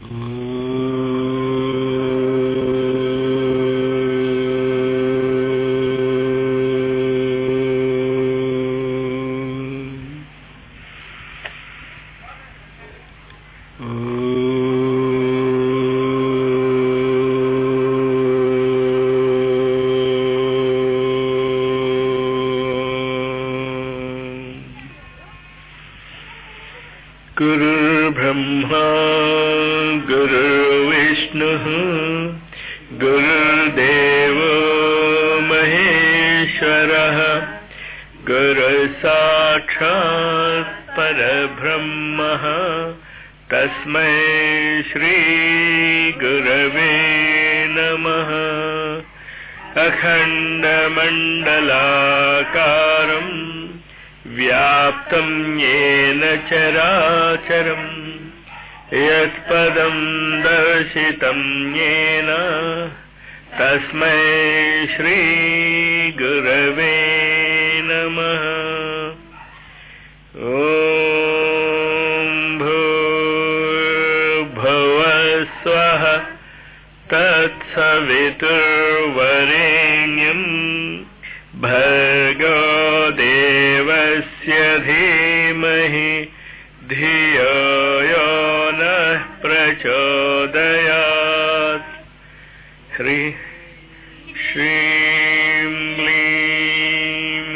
गुरुर्ब्रह्मा गुरुर्विष्णुः गुरुर्देवो महेश्वरः गुरुसाक्षात् परब्रह्मः तस्मै श्रीगुरवे नमः अखण्डमण्डलाकारम् व्याप्तं येन चराचरम् यत्पदं दर्शितं येन तस्मै श्रीगुरवे नमः ॐ भूर्भुवस्वः तत्सवितुर्वरेण्यम् भर्गो देवस्य धीमहि धियो यो नः प्रचोदयात् ह्री श्रीं क्लीं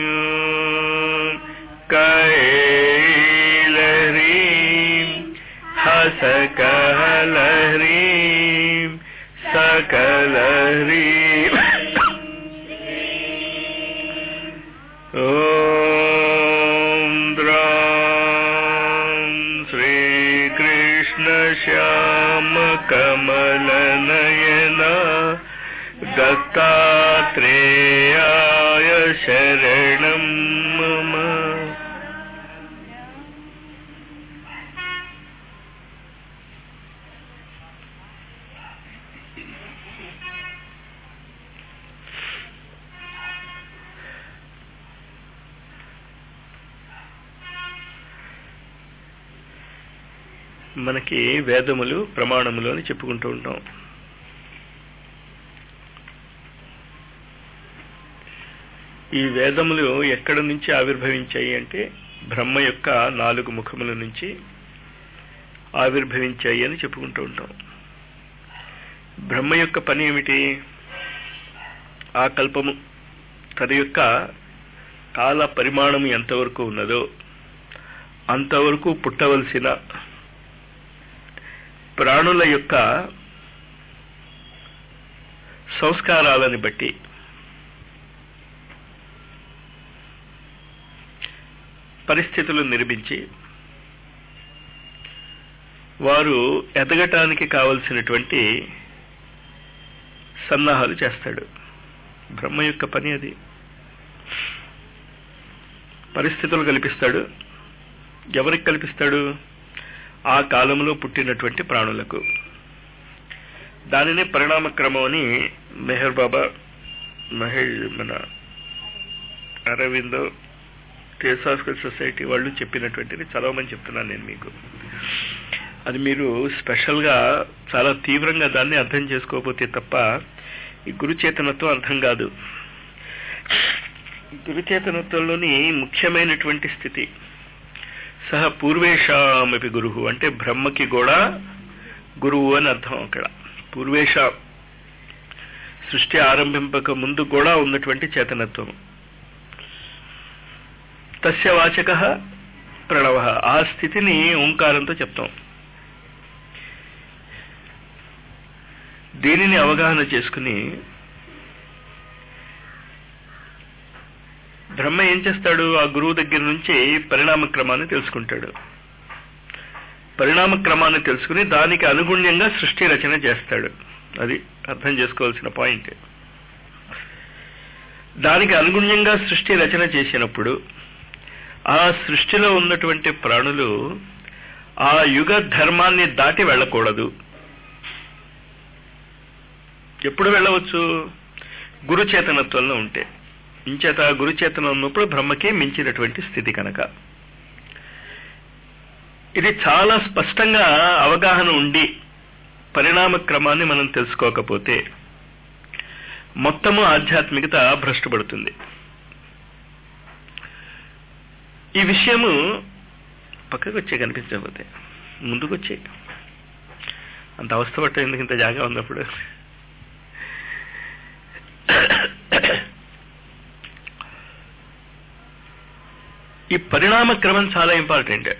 कैलह्रीं हसकहलह्रीं सकलह्रीं ॐ द्रां श्रीकृष्णश्यामकमलनयना दत्तात्रेयाय शरणं मम మనకి వేదములు ప్రమాణములు అని చెప్పుకుంటూ ఉంటాం ఈ వేదములు ఎక్కడి నుంచి ఆవిర్భవించాయి అంటే బ్రహ్మ యొక్క నాలుగు ముఖముల నుంచి ఆవిర్భవించాయి అని చెప్పుకుంటూ ఉంటాం బ్రహ్మ యొక్క పని ఏమిటి ఆ కల్పము తన యొక్క కాల పరిమాణం ఎంతవరకు ఉన్నదో అంతవరకు పుట్టవలసిన ప్రాణుల యొక్క సంస్కారాలని బట్టి పరిస్థితులు నిర్మించి వారు ఎదగటానికి కావలసినటువంటి సన్నాహాలు చేస్తాడు బ్రహ్మ యొక్క పని అది పరిస్థితులు కల్పిస్తాడు ఎవరికి కల్పిస్తాడు ఆ కాలంలో పుట్టినటువంటి ప్రాణులకు దానినే పరిణామ క్రమం అని మెహర్ బాబా మహేష్ మన అరవిందో థియోసాఫికల్ సొసైటీ వాళ్ళు చెప్పినటువంటిది చదవమని చెప్తున్నాను నేను మీకు అది మీరు స్పెషల్గా చాలా తీవ్రంగా దాన్ని అర్థం చేసుకోకపోతే తప్ప ఈ గురుచేతనత్వం అర్థం కాదు గురుచేతనత్వంలోని ముఖ్యమైనటువంటి స్థితి సహ పూర్వేషామపి గురువు అంటే బ్రహ్మకి కూడా గురువు అని అర్థం అక్కడ పూర్వేష సృష్టి ఆరంభింపక ముందు కూడా ఉన్నటువంటి చేతనత్వం తస్య వాచక ప్రణవ ఆ స్థితిని ఓంకారంతో చెప్తాం దీనిని అవగాహన చేసుకుని బ్రహ్మ ఏం చేస్తాడు ఆ గురువు దగ్గర నుంచి పరిణామ క్రమాన్ని తెలుసుకుంటాడు పరిణామ క్రమాన్ని తెలుసుకుని దానికి అనుగుణ్యంగా సృష్టి రచన చేస్తాడు అది అర్థం చేసుకోవాల్సిన పాయింట్ దానికి అనుగుణ్యంగా సృష్టి రచన చేసినప్పుడు ఆ సృష్టిలో ఉన్నటువంటి ప్రాణులు ఆ యుగ ధర్మాన్ని దాటి వెళ్ళకూడదు ఎప్పుడు వెళ్ళవచ్చు గురుచేతనత్వంలో ఉంటే ఇంచేత గురుచేతనం ఉన్నప్పుడు బ్రహ్మకే మించినటువంటి స్థితి కనుక ఇది చాలా స్పష్టంగా అవగాహన ఉండి పరిణామ క్రమాన్ని మనం తెలుసుకోకపోతే మొత్తము ఆధ్యాత్మికత భ్రష్టుపడుతుంది ఈ విషయము పక్కకు వచ్చే కనిపించకపోతే ముందుకు వచ్చే అంత అవస్థ పట్ట ఎందుకు ఇంత జాగా ఉన్నప్పుడు ఈ పరిణామ క్రమం చాలా ఇంపార్టెంట్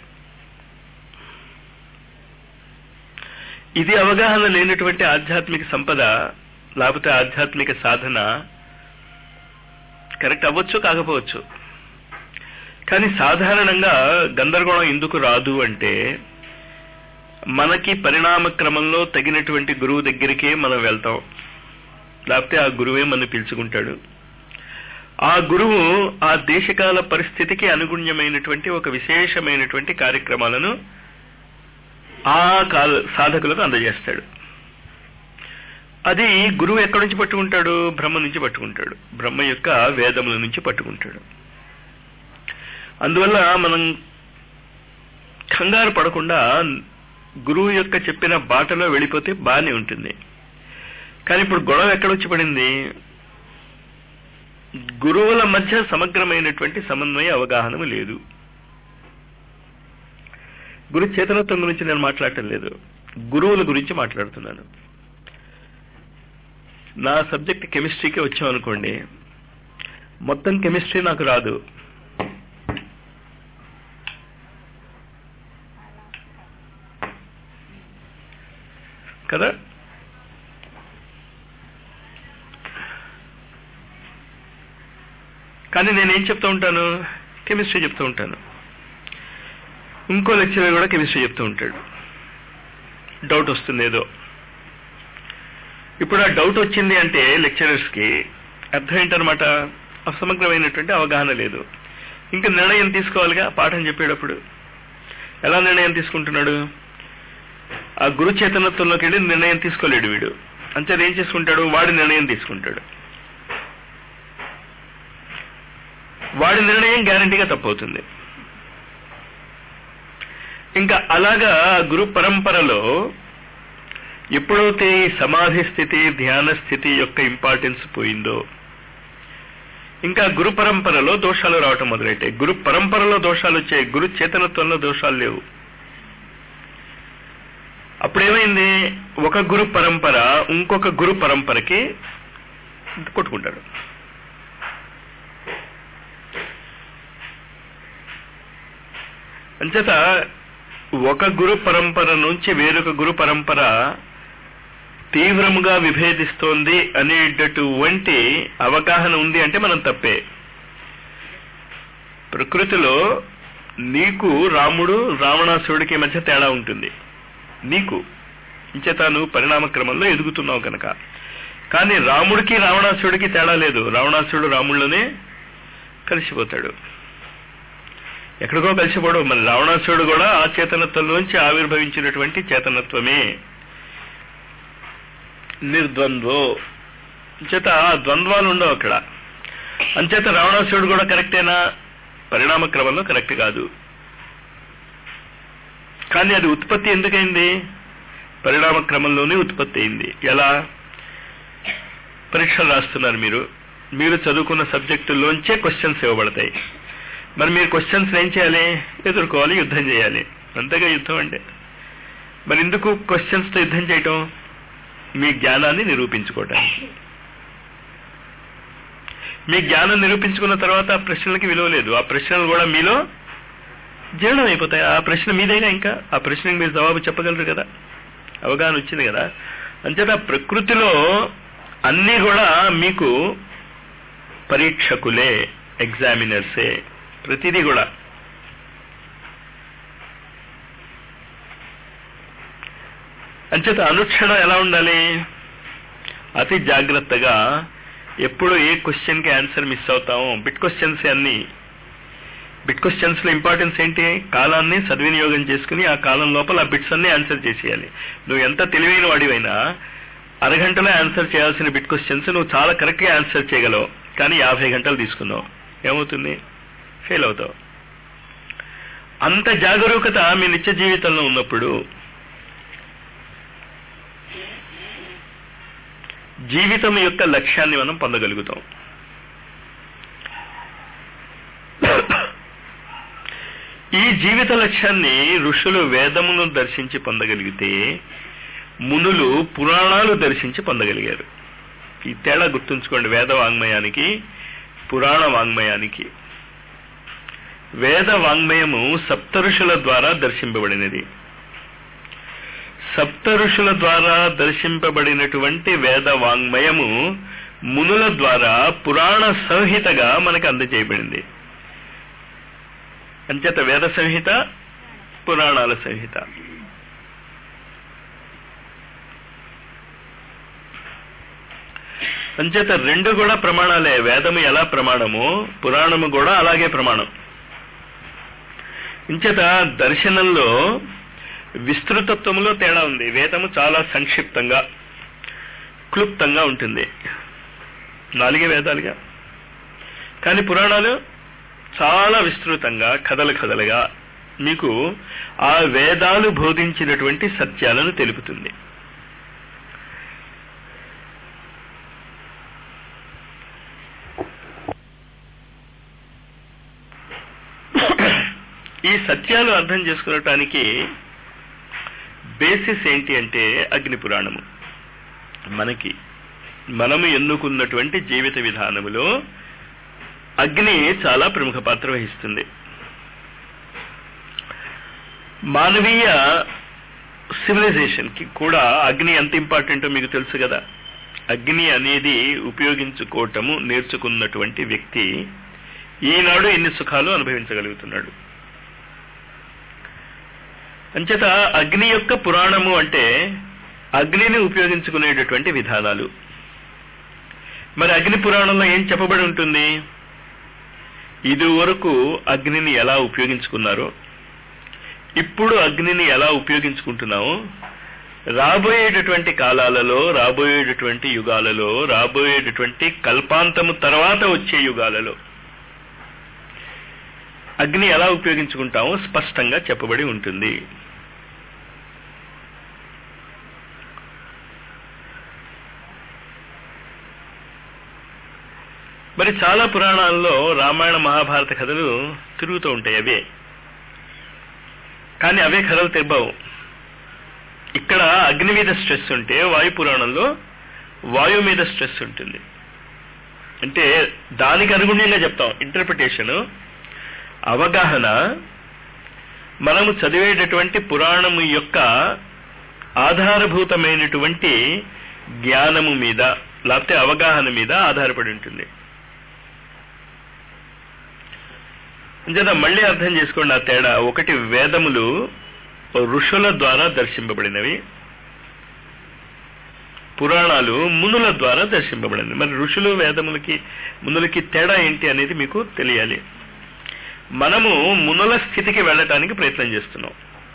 ఇది అవగాహన లేనటువంటి ఆధ్యాత్మిక సంపద లేకపోతే ఆధ్యాత్మిక సాధన కరెక్ట్ అవ్వచ్చు కాకపోవచ్చు కానీ సాధారణంగా గందరగోళం ఎందుకు రాదు అంటే మనకి పరిణామ క్రమంలో తగినటువంటి గురువు దగ్గరికే మనం వెళ్తాం లేకపోతే ఆ గురువే మనం పిలుచుకుంటాడు ఆ గురువు ఆ దేశకాల పరిస్థితికి అనుగుణ్యమైనటువంటి ఒక విశేషమైనటువంటి కార్యక్రమాలను ఆ కాల సాధకులకు అందజేస్తాడు అది గురువు ఎక్కడి నుంచి పట్టుకుంటాడు బ్రహ్మ నుంచి పట్టుకుంటాడు బ్రహ్మ యొక్క వేదముల నుంచి పట్టుకుంటాడు అందువల్ల మనం కంగారు పడకుండా గురువు యొక్క చెప్పిన బాటలో వెళ్ళిపోతే బాగానే ఉంటుంది కానీ ఇప్పుడు గొడవ ఎక్కడొచ్చి పడింది గురువుల మధ్య సమగ్రమైనటువంటి సమన్వయ అవగాహన లేదు గురు చేతనత్వం గురించి నేను మాట్లాడటం లేదు గురువుల గురించి మాట్లాడుతున్నాను నా సబ్జెక్ట్ కెమిస్ట్రీకి వచ్చామనుకోండి మొత్తం కెమిస్ట్రీ నాకు రాదు కదా కానీ నేనేం చెప్తూ ఉంటాను కెమిస్ట్రీ చెప్తూ ఉంటాను ఇంకో లెక్చరర్ కూడా కెమిస్ట్రీ చెప్తూ ఉంటాడు డౌట్ వస్తుంది ఏదో ఇప్పుడు ఆ డౌట్ వచ్చింది అంటే లెక్చరర్స్కి అర్థం ఏంటనమాట అసమగ్రమైనటువంటి అవగాహన లేదు ఇంకా నిర్ణయం తీసుకోవాలిగా పాఠం చెప్పేటప్పుడు ఎలా నిర్ణయం తీసుకుంటున్నాడు ఆ గురు చేతనత్వంలోకి వెళ్ళి నిర్ణయం తీసుకోలేడు వీడు అంతే ఏం చేసుకుంటాడు వాడి నిర్ణయం తీసుకుంటాడు వాడి నిర్ణయం గ్యారంటీగా తప్పవుతుంది ఇంకా అలాగా గురు పరంపరలో ఎప్పుడైతే ఈ సమాధి స్థితి ధ్యాన స్థితి యొక్క ఇంపార్టెన్స్ పోయిందో ఇంకా గురు పరంపరలో దోషాలు రావటం మొదలెట్టాయి గురు పరంపరలో దోషాలు వచ్చాయి గురు చేతనత్వంలో దోషాలు లేవు అప్పుడేమైంది ఒక గురు పరంపర ఇంకొక గురు పరంపరకి కొట్టుకుంటాడు అంచేత ఒక గురు పరంపర నుంచి వేరొక గురు పరంపర తీవ్రముగా విభేదిస్తోంది అనేటటువంటి అవగాహన ఉంది అంటే మనం తప్పే ప్రకృతిలో నీకు రాముడు రావణాసురుడికి మధ్య తేడా ఉంటుంది నీకు ఇంచేత నువ్వు పరిణామ క్రమంలో ఎదుగుతున్నావు కనుక కానీ రాముడికి రావణాసురుడికి తేడా లేదు రావణాసురుడు రాముడిలోనే కలిసిపోతాడు ఎక్కడికో కలిసిపోడు మరి రావణాసురుడు కూడా ఆ చేతనత్వంలోంచి ఆవిర్భవించినటువంటి చేతనత్వమే నిర్ద్వంద్వో చేత ద్వంద్వాలు ఉండవు అక్కడ అంచేత రావణాసురుడు కూడా కరెక్టేనా పరిణామ క్రమంలో కరెక్ట్ కాదు కానీ అది ఉత్పత్తి ఎందుకైంది పరిణామ క్రమంలోనే ఉత్పత్తి అయింది ఎలా పరీక్షలు రాస్తున్నారు మీరు మీరు చదువుకున్న సబ్జెక్టుల్లోంచే క్వశ్చన్స్ ఇవ్వబడతాయి మరి మీరు క్వశ్చన్స్ ఏం చేయాలి ఎదుర్కోవాలి యుద్ధం చేయాలి అంతేగా యుద్ధం అంటే మరి ఎందుకు క్వశ్చన్స్తో యుద్ధం చేయటం మీ జ్ఞానాన్ని నిరూపించుకోవటానికి మీ జ్ఞానం నిరూపించుకున్న తర్వాత ఆ ప్రశ్నలకి విలువ లేదు ఆ ప్రశ్నలు కూడా మీలో జీర్ణం అయిపోతాయి ఆ ప్రశ్న మీదేగా ఇంకా ఆ ప్రశ్నకి మీరు జవాబు చెప్పగలరు కదా అవగాహన వచ్చింది కదా అంచేత ప్రకృతిలో అన్నీ కూడా మీకు పరీక్షకులే ఎగ్జామినర్సే ప్రతిదీ కూడా అంచేత అనుక్షణం ఎలా ఉండాలి అతి జాగ్రత్తగా ఎప్పుడు ఏ క్వశ్చన్ కి ఆన్సర్ మిస్ అవుతామో బిట్ క్వశ్చన్స్ అన్ని బిట్ క్వశ్చన్స్ లో ఇంపార్టెన్స్ ఏంటి కాలాన్ని సద్వినియోగం చేసుకుని ఆ కాలం లోపల ఆ బిట్స్ అన్ని ఆన్సర్ చేసేయాలి నువ్వు ఎంత తెలివైన వాడివైనా అరగంటలో ఆన్సర్ చేయాల్సిన బిట్ క్వశ్చన్స్ నువ్వు చాలా కరెక్ట్ గా ఆన్సర్ చేయగలవు కానీ యాభై గంటలు తీసుకున్నావు ఏమవుతుంది ఫెయిల్ అవుతావు అంత జాగరూకత మీ నిత్య జీవితంలో ఉన్నప్పుడు జీవితం యొక్క లక్ష్యాన్ని మనం పొందగలుగుతాం ఈ జీవిత లక్ష్యాన్ని ఋషులు వేదమును దర్శించి పొందగలిగితే మునులు పురాణాలు దర్శించి పొందగలిగారు ఈ తేడా గుర్తుంచుకోండి వేద వాంగ్మయానికి పురాణ వాంగ్మయానికి వేద వాంగ్మయము సప్త ఋషుల ద్వారా దర్శింపబడినది సప్త ఋషుల ద్వారా దర్శింపబడినటువంటి వేద వాంగ్మయము మునుల ద్వారా పురాణ సంహితగా మనకు అందజేయబడింది అంచేత వేద సంహిత పురాణాల సంహిత అంచేత రెండు కూడా ప్రమాణాలే వేదము ఎలా ప్రమాణము పురాణము కూడా అలాగే ప్రమాణం ఇంచేత దర్శనంలో విస్తృతత్వంలో తేడా ఉంది వేదము చాలా సంక్షిప్తంగా క్లుప్తంగా ఉంటుంది నాలుగే వేదాలుగా కానీ పురాణాలు చాలా విస్తృతంగా కథలు కథలుగా మీకు ఆ వేదాలు బోధించినటువంటి సత్యాలను తెలుపుతుంది ఈ సత్యాలు అర్థం చేసుకోవటానికి బేసిస్ ఏంటి అంటే అగ్ని పురాణము మనకి మనము ఎన్నుకున్నటువంటి జీవిత విధానములో అగ్ని చాలా ప్రముఖ పాత్ర వహిస్తుంది మానవీయ సివిలైజేషన్ కి కూడా అగ్ని ఎంత ఇంపార్టెంటో మీకు తెలుసు కదా అగ్ని అనేది ఉపయోగించుకోవటము నేర్చుకున్నటువంటి వ్యక్తి ఈనాడు ఎన్ని సుఖాలు అనుభవించగలుగుతున్నాడు అంచేత అగ్ని యొక్క పురాణము అంటే అగ్నిని ఉపయోగించుకునేటటువంటి విధానాలు మరి అగ్ని పురాణంలో ఏం చెప్పబడి ఉంటుంది ఇది వరకు అగ్నిని ఎలా ఉపయోగించుకున్నారో ఇప్పుడు అగ్నిని ఎలా ఉపయోగించుకుంటున్నామో రాబోయేటటువంటి కాలాలలో రాబోయేటటువంటి యుగాలలో రాబోయేటటువంటి కల్పాంతము తర్వాత వచ్చే యుగాలలో అగ్ని ఎలా ఉపయోగించుకుంటామో స్పష్టంగా చెప్పబడి ఉంటుంది మరి చాలా పురాణాల్లో రామాయణ మహాభారత కథలు తిరుగుతూ ఉంటాయి అవే కానీ అవే కథలు తెబ్బవు ఇక్కడ అగ్ని మీద స్ట్రెస్ ఉంటే వాయు పురాణంలో వాయు మీద స్ట్రెస్ ఉంటుంది అంటే దానికి అనుగుణంగా చెప్తాం ఇంటర్ప్రిటేషన్ అవగాహన మనము చదివేటటువంటి పురాణము యొక్క ఆధారభూతమైనటువంటి జ్ఞానము మీద లేకపోతే అవగాహన మీద ఆధారపడి ఉంటుంది అంచేత మళ్ళీ అర్థం చేసుకోండి ఆ తేడా ఒకటి వేదములు ఋషుల ద్వారా దర్శింపబడినవి పురాణాలు మునుల ద్వారా దర్శింపబడింది మరి ఋషులు వేదములకి మునులకి తేడా ఏంటి అనేది మీకు తెలియాలి మనము మునుల స్థితికి వెళ్ళటానికి ప్రయత్నం చేస్తున్నాం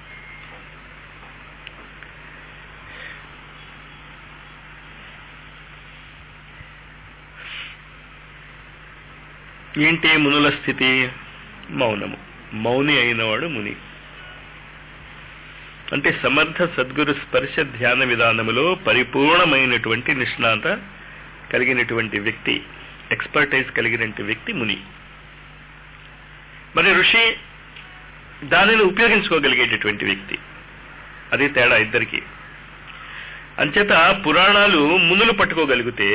ఏంటి మునుల స్థితి మౌనము మౌని అయినవాడు ముని అంటే సమర్థ సద్గురు స్పర్శ ధ్యాన విధానములో పరిపూర్ణమైనటువంటి నిష్ణాత కలిగినటువంటి వ్యక్తి ఎక్స్పర్టైజ్ కలిగినటువంటి వ్యక్తి ముని మరి ఋషి దానిని ఉపయోగించుకోగలిగేటటువంటి వ్యక్తి అది తేడా ఇద్దరికి అంచేత పురాణాలు మునులు పట్టుకోగలిగితే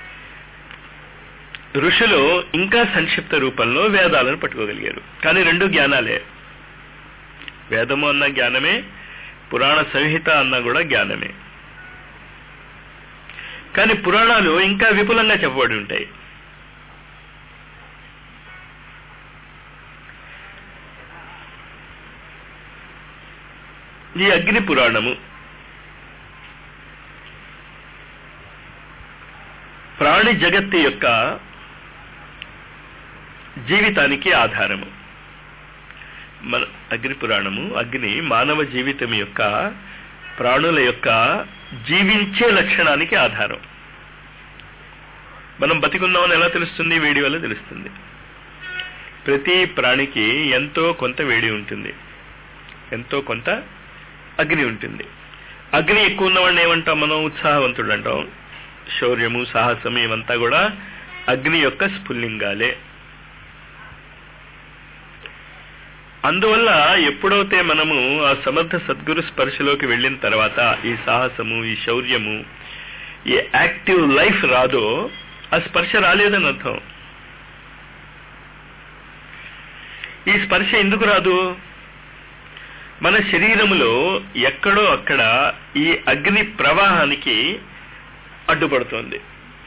ఋషులు ఇంకా సంక్షిప్త రూపంలో వేదాలను పట్టుకోగలిగారు కానీ రెండు జ్ఞానాలే వేదము అన్న జ్ఞానమే పురాణ సంహిత అన్న కూడా జ్ఞానమే కానీ పురాణాలు ఇంకా విపులంగా చెప్పబడి ఉంటాయి ఈ అగ్ని పురాణము ప్రాణి జగత్తు యొక్క జీవితానికి ఆధారము మన అగ్ని పురాణము అగ్ని మానవ జీవితం యొక్క ప్రాణుల యొక్క జీవించే లక్షణానికి ఆధారం మనం బతికున్నామని ఎలా తెలుస్తుంది వేడి వల్ల తెలుస్తుంది ప్రతి ప్రాణికి ఎంతో కొంత వేడి ఉంటుంది ఎంతో కొంత అగ్ని ఉంటుంది అగ్ని ఎక్కువ ఉన్నవాడిని ఏమంటాం మనం ఉత్సాహవంతుడు అంటాం శౌర్యము సాహసము ఇవంతా కూడా అగ్ని యొక్క స్ఫుల్లింగాలే అందువల్ల ఎప్పుడైతే మనము ఆ సమర్థ సద్గురు స్పర్శలోకి వెళ్ళిన తర్వాత ఈ సాహసము ఈ శౌర్యము ఈ యాక్టివ్ లైఫ్ రాదో ఆ స్పర్శ రాలేదని అర్థం ఈ స్పర్శ ఎందుకు రాదు మన శరీరములో ఎక్కడో అక్కడ ఈ అగ్ని ప్రవాహానికి అడ్డుపడుతోంది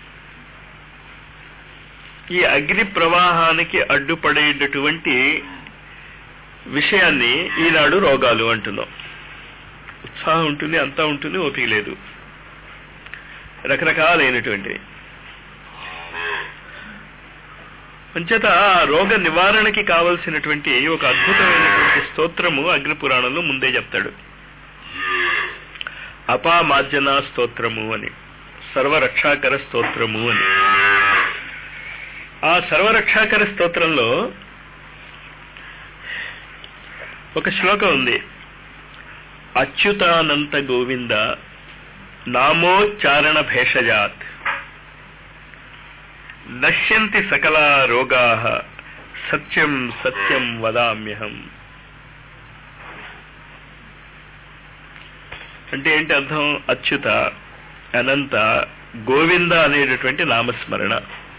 ఈ అగ్ని ప్రవాహానికి అడ్డుపడేటటువంటి విషయాన్ని ఈనాడు రోగాలు అంటున్నాం ఉత్సాహం ఉంటుంది అంతా ఉంటుంది ఓపిక లేదు రకరకాలైనటువంటి అంచేత ఆ రోగ నివారణకి కావలసినటువంటి ఒక అద్భుతమైనటువంటి స్తోత్రము అగ్ని పురాణంలో ముందే చెప్తాడు అపామార్జన స్తోత్రము అని సర్వరక్షాకర స్తోత్రము అని ఆ సర్వరక్షాకర స్తోత్రంలో ఒక శ్లోకం ఉంది అచ్యుతానంత గోవింద నామోచ్చారణ భేషజాత్ నశ్యంతి సకల రోగా సత్యం సత్యం వదామ్యహం అంటే ఏంటి అర్థం అచ్యుత అనంత గోవింద అనేటటువంటి నామస్మరణ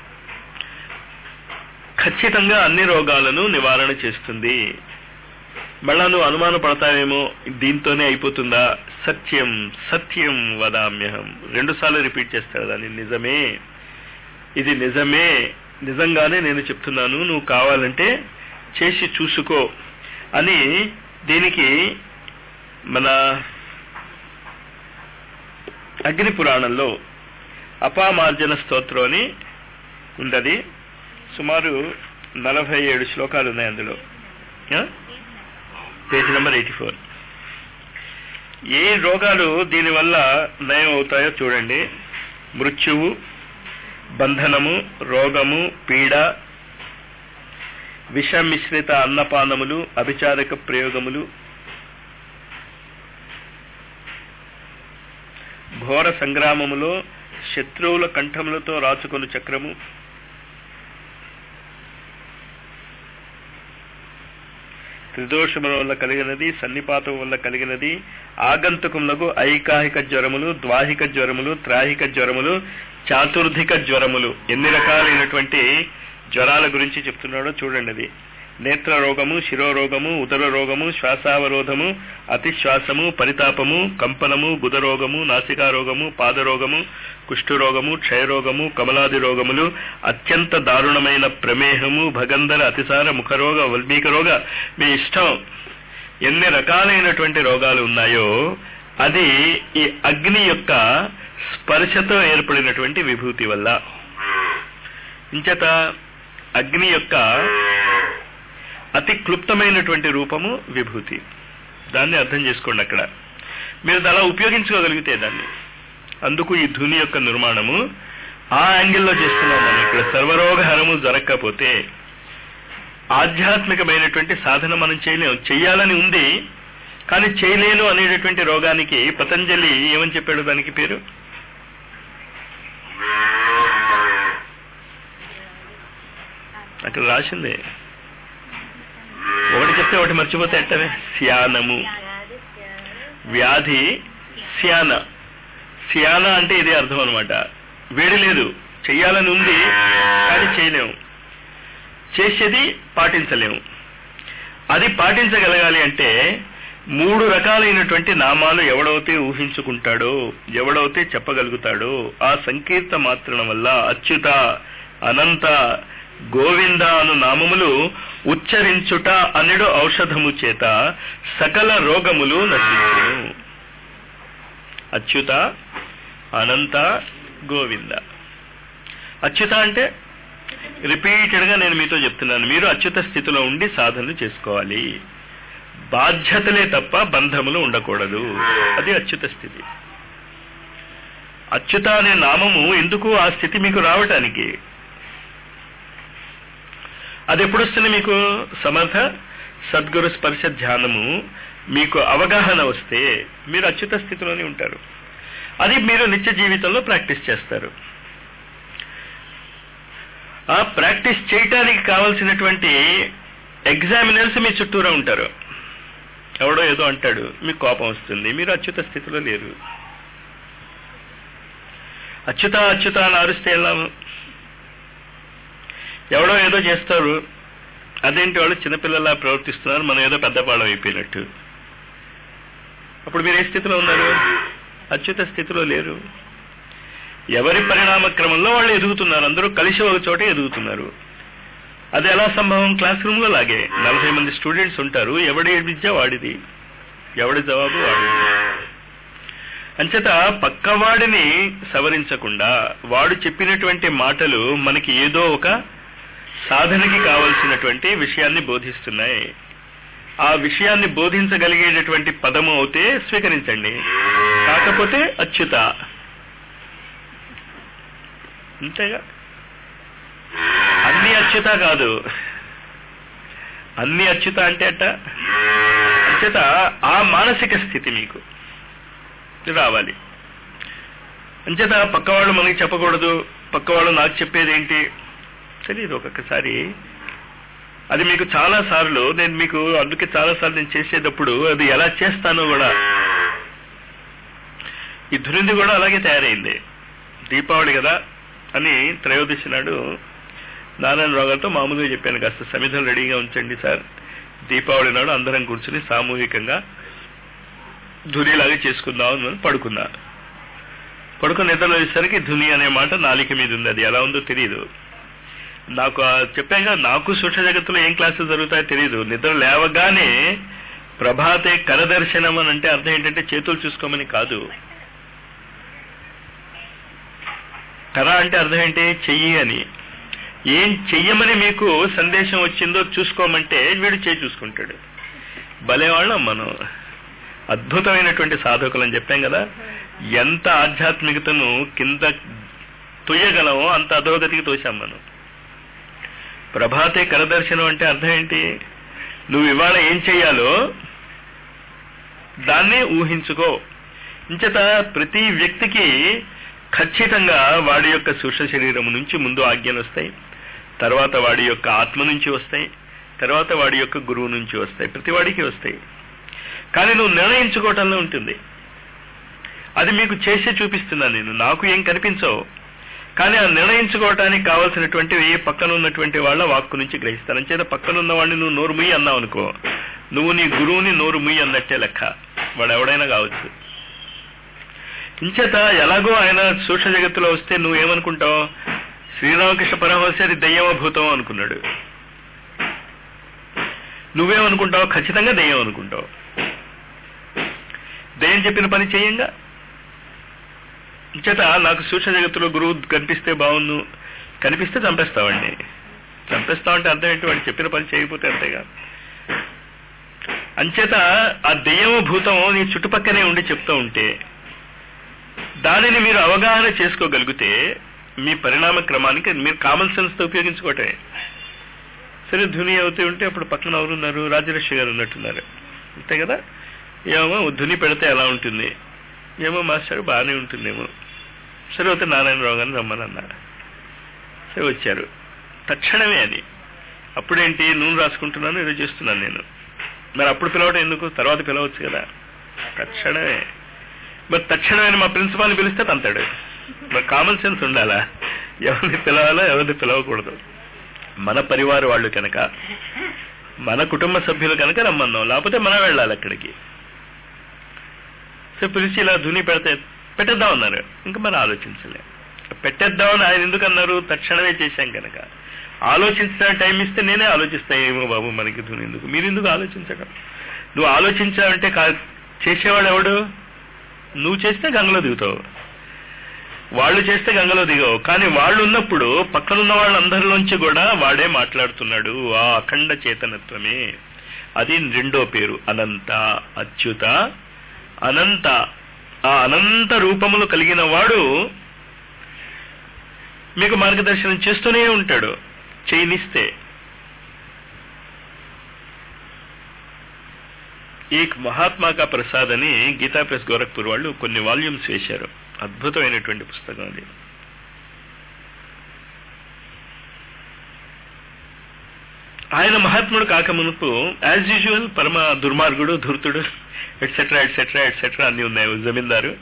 ఖచ్చితంగా అన్ని రోగాలను నివారణ చేస్తుంది మళ్ళా నువ్వు అనుమాన పడతావేమో దీంతోనే అయిపోతుందా సత్యం సత్యం వదామ్యహం రెండు సార్లు రిపీట్ చేస్తాడు దాన్ని నిజమే ఇది నిజమే నిజంగానే నేను చెప్తున్నాను నువ్వు కావాలంటే చేసి చూసుకో అని దీనికి మన అగ్ని పురాణంలో అపామార్జన స్తోత్రం అని ఉండది సుమారు నలభై ఏడు శ్లోకాలు ఉన్నాయి అందులో పేజ్ నెంబర్ ఎయిటీ ఫోర్ ఏ రోగాలు దీనివల్ల నయం అవుతాయో చూడండి మృత్యువు బంధనము రోగము పీడ విషమిశ్రిత అన్నపానములు అభిచారక ప్రయోగములు ఘోర సంగ్రామములో శత్రువుల కంఠములతో రాచుకొను చక్రము త్రిదోషముల వల్ల కలిగినది సన్నిపాతం వల్ల కలిగినది ఆగంతుకములకు ఐకాహిక జ్వరములు ద్వాహిక జ్వరములు త్రాహిక జ్వరములు చాతుర్ధిక జ్వరములు ఎన్ని రకాలైనటువంటి జ్వరాల గురించి చెప్తున్నాడో చూడండి అది నేత్ర రోగము శిరోరోగము ఉదర రోగము శ్వాసావరోధము అతిశ్వాసము పరితాపము కంపనము గుదరోగము నాసికారోగము పాదరోగము కుష్ఠురోగము క్షయరోగము కమలాది రోగములు అత్యంత దారుణమైన ప్రమేహము భగంధర అతిసార ముఖరోగ వల్మీక రోగ మీ ఇష్టం ఎన్ని రకాలైనటువంటి రోగాలు ఉన్నాయో అది ఈ అగ్ని యొక్క స్పర్శతో ఏర్పడినటువంటి విభూతి వల్ల ఇంచేత అగ్ని యొక్క అతి క్లుప్తమైనటువంటి రూపము విభూతి దాన్ని అర్థం చేసుకోండి అక్కడ మీరు అలా ఉపయోగించుకోగలిగితే దాన్ని అందుకు ఈ ధుని యొక్క నిర్మాణము ఆ యాంగిల్లో చేస్తున్నాం మనం ఇక్కడ సర్వరోగహరము జరగకపోతే ఆధ్యాత్మికమైనటువంటి సాధన మనం చేయలేము చెయ్యాలని ఉంది కానీ చేయలేను అనేటటువంటి రోగానికి పతంజలి ఏమని చెప్పాడు దానికి పేరు అక్కడ రాసిందే ఒకటి చెప్తే ఒకటి మర్చిపోతే ఎట్టవే శ్యానము వ్యాధి శ్యాన శ్యాన అంటే ఇదే అర్థం అనమాట వేడి లేదు చెయ్యాలని ఉంది కానీ చేయలేము చేసేది పాటించలేము అది పాటించగలగాలి అంటే మూడు రకాలైనటువంటి నామాలు ఎవడైతే ఊహించుకుంటాడో ఎవడైతే చెప్పగలుగుతాడో ఆ సంకీర్త మాత్రం వల్ల అచ్యుత అనంత గోవింద అను నామములు ఉచ్చరించుట అనడు ఔషధము చేత సకల రోగములు నశించును అచ్యుత అనంత గోవింద అచ్యుత అంటే రిపీటెడ్ గా నేను మీతో చెప్తున్నాను మీరు అచ్యుత స్థితిలో ఉండి సాధనలు చేసుకోవాలి బాధ్యతలే తప్ప బంధములు ఉండకూడదు అది అచ్యుత స్థితి అచ్యుత అనే నామము ఎందుకు ఆ స్థితి మీకు రావటానికి అది ఎప్పుడు వస్తుంది మీకు సమర్థ సద్గురు స్పర్శ ధ్యానము మీకు అవగాహన వస్తే మీరు అచ్యుత స్థితిలోనే ఉంటారు అది మీరు నిత్య జీవితంలో ప్రాక్టీస్ చేస్తారు ఆ ప్రాక్టీస్ చేయటానికి కావలసినటువంటి ఎగ్జామినర్స్ మీ చుట్టూరా ఉంటారు ఎవడో ఏదో అంటాడు మీకు కోపం వస్తుంది మీరు అచ్యుత స్థితిలో లేరు అచ్యుత అచ్యుత అని అరుస్తే ఎలా ఎవడో ఏదో చేస్తారు అదేంటి వాళ్ళు చిన్నపిల్లలా ప్రవర్తిస్తున్నారు మనం ఏదో పెద్దపాళం అయిపోయినట్టు అప్పుడు మీరు ఏ స్థితిలో ఉన్నారు అచ్యుత స్థితిలో లేరు ఎవరి పరిణామ క్రమంలో వాళ్ళు ఎదుగుతున్నారు అందరూ కలిసి ఒక చోట ఎదుగుతున్నారు అది ఎలా సంభవం క్లాస్ రూమ్ లో లాగే నలభై మంది స్టూడెంట్స్ ఉంటారు ఎవడి విద్య వాడిది ఎవడి జవాబు వాడిది అంచేత పక్కవాడిని సవరించకుండా వాడు చెప్పినటువంటి మాటలు మనకి ఏదో ఒక సాధనకి కావలసినటువంటి విషయాన్ని బోధిస్తున్నాయి ఆ విషయాన్ని బోధించగలిగేటటువంటి పదము అవుతే స్వీకరించండి కాకపోతే అచ్యుత అంతేగా అన్ని అచ్యుత కాదు అన్ని అచ్యుత అంటే అట్ట అంచేత ఆ మానసిక స్థితి మీకు రావాలి అంచేత పక్కవాళ్ళు మనకి చెప్పకూడదు పక్కవాళ్ళు నాకు చెప్పేది ఏంటి తెలియదు ఒక్కొక్కసారి అది మీకు చాలా సార్లు నేను మీకు అందుకే చాలా సార్లు నేను చేసేటప్పుడు అది ఎలా చేస్తానో కూడా ఈ ధునింది కూడా అలాగే తయారైంది దీపావళి కదా అని త్రయోదశి నాడు నారాయణరావు గారితో మామూలుగా చెప్పాను కాస్త సమిధలు రెడీగా ఉంచండి సార్ దీపావళి నాడు అందరం కూర్చుని సామూహికంగా ధునిలాగా చేసుకుందాం అని పడుకున్నా పడుకుని నిద్రలో వచ్చేసరికి ధుని అనే మాట నాలిక మీద ఉంది అది ఎలా ఉందో తెలియదు నాకు చెప్పాక నాకు సూక్ష్మ జగత్తులో ఏం క్లాసులు జరుగుతాయో తెలియదు నిద్ర లేవగానే ప్రభాతే కరదర్శనం అని అంటే అర్థం ఏంటంటే చేతులు చూసుకోమని కాదు కర అంటే అర్థం ఏంటి చెయ్యి అని ఏం చెయ్యమని మీకు సందేశం వచ్చిందో చూసుకోమంటే వీడు చేయి చూసుకుంటాడు భలేవాళ్ళం మనం అద్భుతమైనటువంటి సాధకులు అని చెప్పాం కదా ఎంత ఆధ్యాత్మికతను కింద తొయ్యగలమో అంత అధోగతికి తోశాం మనం ప్రభాతే కరదర్శనం అంటే అర్థం ఏంటి నువ్వు ఇవాళ ఏం చెయ్యాలో దాన్ని ఊహించుకో ఇంచేత ప్రతి వ్యక్తికి ఖచ్చితంగా వాడి యొక్క సూక్ష్మ శరీరం నుంచి ముందు ఆజ్ఞలు వస్తాయి తర్వాత వాడి యొక్క ఆత్మ నుంచి వస్తాయి తర్వాత వాడి యొక్క గురువు నుంచి వస్తాయి ప్రతి వాడికి వస్తాయి కానీ నువ్వు నిర్ణయించుకోవటంలో ఉంటుంది అది మీకు చేసే చూపిస్తున్నాను నేను నాకు ఏం కనిపించవు కానీ ఆ నిర్ణయించుకోవటానికి కావాల్సినటువంటివి పక్కన ఉన్నటువంటి వాళ్ళ వాక్కు నుంచి గ్రహిస్తాను అంచేత పక్కన ఉన్న వాడిని నువ్వు నోరు ముయ్యి అన్నావు అనుకో నువ్వు నీ గురువుని నోరు ముయ్యి అన్నట్టే లెక్క వాడు ఎవడైనా కావచ్చు ఇంచేత ఎలాగో ఆయన సూక్ష్మ జగత్తులో వస్తే నువ్వేమనుకుంటావు శ్రీరామకృష్ణ పరమహంసరి దయ్యమ భూతం అనుకున్నాడు నువ్వేమనుకుంటావు ఖచ్చితంగా దెయ్యం అనుకుంటావు దెయ్యం చెప్పిన పని చేయంగా చేత నాకు సూక్ష్మ జగత్తులో గురువు కనిపిస్తే బాగుండు కనిపిస్తే చంపేస్తావండి చంపేస్తావంటే అర్థం ఏంటి వాడు చెప్పిన పని చేయకపోతే అంతేగా అంచేత ఆ దెయ్యము భూతం నీ చుట్టుపక్కనే ఉండి చెప్తూ ఉంటే దానిని మీరు అవగాహన చేసుకోగలిగితే మీ పరిణామ క్రమానికి మీరు కామన్ సెన్స్ తో ఉపయోగించుకోవటమే సరే ధుని అవుతూ ఉంటే అప్పుడు పక్కన ఎవరున్నారు రాజలక్ష్మి గారు ఉన్నట్టున్నారు అంతే కదా ఏమో ధుని పెడితే ఎలా ఉంటుంది ఏమో మాస్టర్ బాగానే ఉంటుందేమో సరే అయితే నారాయణరావు గారిని రమ్మనన్నా సరే వచ్చారు తక్షణమే అది అప్పుడేంటి నూనె రాసుకుంటున్నాను ఏదో చేస్తున్నాను నేను మరి అప్పుడు పిలవడం ఎందుకు తర్వాత పిలవచ్చు కదా తక్షణమే మరి తక్షణమే మా ప్రిన్సిపాల్ని పిలిస్తే తంతాడు మరి కామన్ సెన్స్ ఉండాలా ఎవరిని పిలవాలో ఎవరిని పిలవకూడదు మన పరివార వాళ్ళు కనుక మన కుటుంబ సభ్యులు కనుక రమ్మన్నాం లేకపోతే మనం వెళ్ళాలి అక్కడికి సో పిలిచి ఇలా ధుని పెడితే పెట్టేద్దాం అన్నారు ఇంకా మనం ఆలోచించలే పెట్టేద్దామని ఆయన ఎందుకు అన్నారు తక్షణమే చేశాం కనుక ఆలోచించిన టైం ఇస్తే నేనే ఆలోచిస్తా ఏమో బాబు మనకి ధుని ఎందుకు మీరు ఎందుకు ఆలోచించడం నువ్వు ఆలోచించావంటే కా చేసేవాడు ఎవడు నువ్వు చేస్తే గంగలో దిగుతావు వాళ్ళు చేస్తే గంగలో దిగవు కానీ వాళ్ళు ఉన్నప్పుడు పక్కనున్న వాళ్ళందరిలోంచి కూడా వాడే మాట్లాడుతున్నాడు ఆ అఖండ చేతనత్వమే అది రెండో పేరు అనంత అచ్యుత అనంత ఆ అనంత రూపములు కలిగిన వాడు మీకు మార్గదర్శనం చేస్తూనే ఉంటాడు చేయనిస్తే ఈ మహాత్మా కా ప్రసాద్ అని గీతా ప్రెస్ గోరఖ్పూర్ వాళ్ళు కొన్ని వాల్యూమ్స్ వేశారు అద్భుతమైనటువంటి పుస్తకం అది ఆయన మహాత్ముడు కాకమునుపు యాజ్ యూజువల్ పరమ దుర్మార్గుడు ధూర్తుడు ఎట్సెట్రా ఎట్సెట్రా ఎట్సెట్రా అన్ని ఉన్నాయి జమీందారు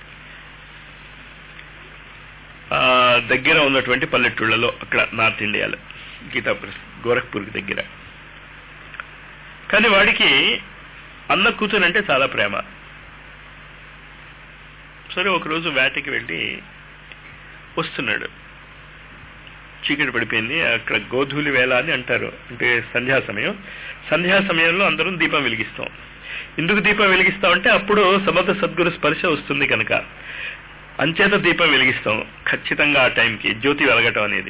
ఆ, దగ్గర ఉన్నటువంటి పల్లెటూళ్ళలో అక్కడ నార్త్ ఇండియాలో గీతాపూర్ గోరఖ్పూర్కి దగ్గర కానీ వాడికి అన్న కూతురు అంటే చాలా ప్రేమ సరే ఒకరోజు వేటకి వెళ్ళి వస్తున్నాడు చీకటి పడిపోయింది అక్కడ గోధూలి వేళ అని అంటారు అంటే సంధ్యా సమయం సంధ్యా సమయంలో అందరం దీపం వెలిగిస్తాం ఎందుకు దీపం వెలిగిస్తాం అంటే అప్పుడు సమర్థ సద్గురు స్పర్శ వస్తుంది కనుక అంచేత దీపం వెలిగిస్తాం ఖచ్చితంగా ఆ టైంకి జ్యోతి వెలగటం అనేది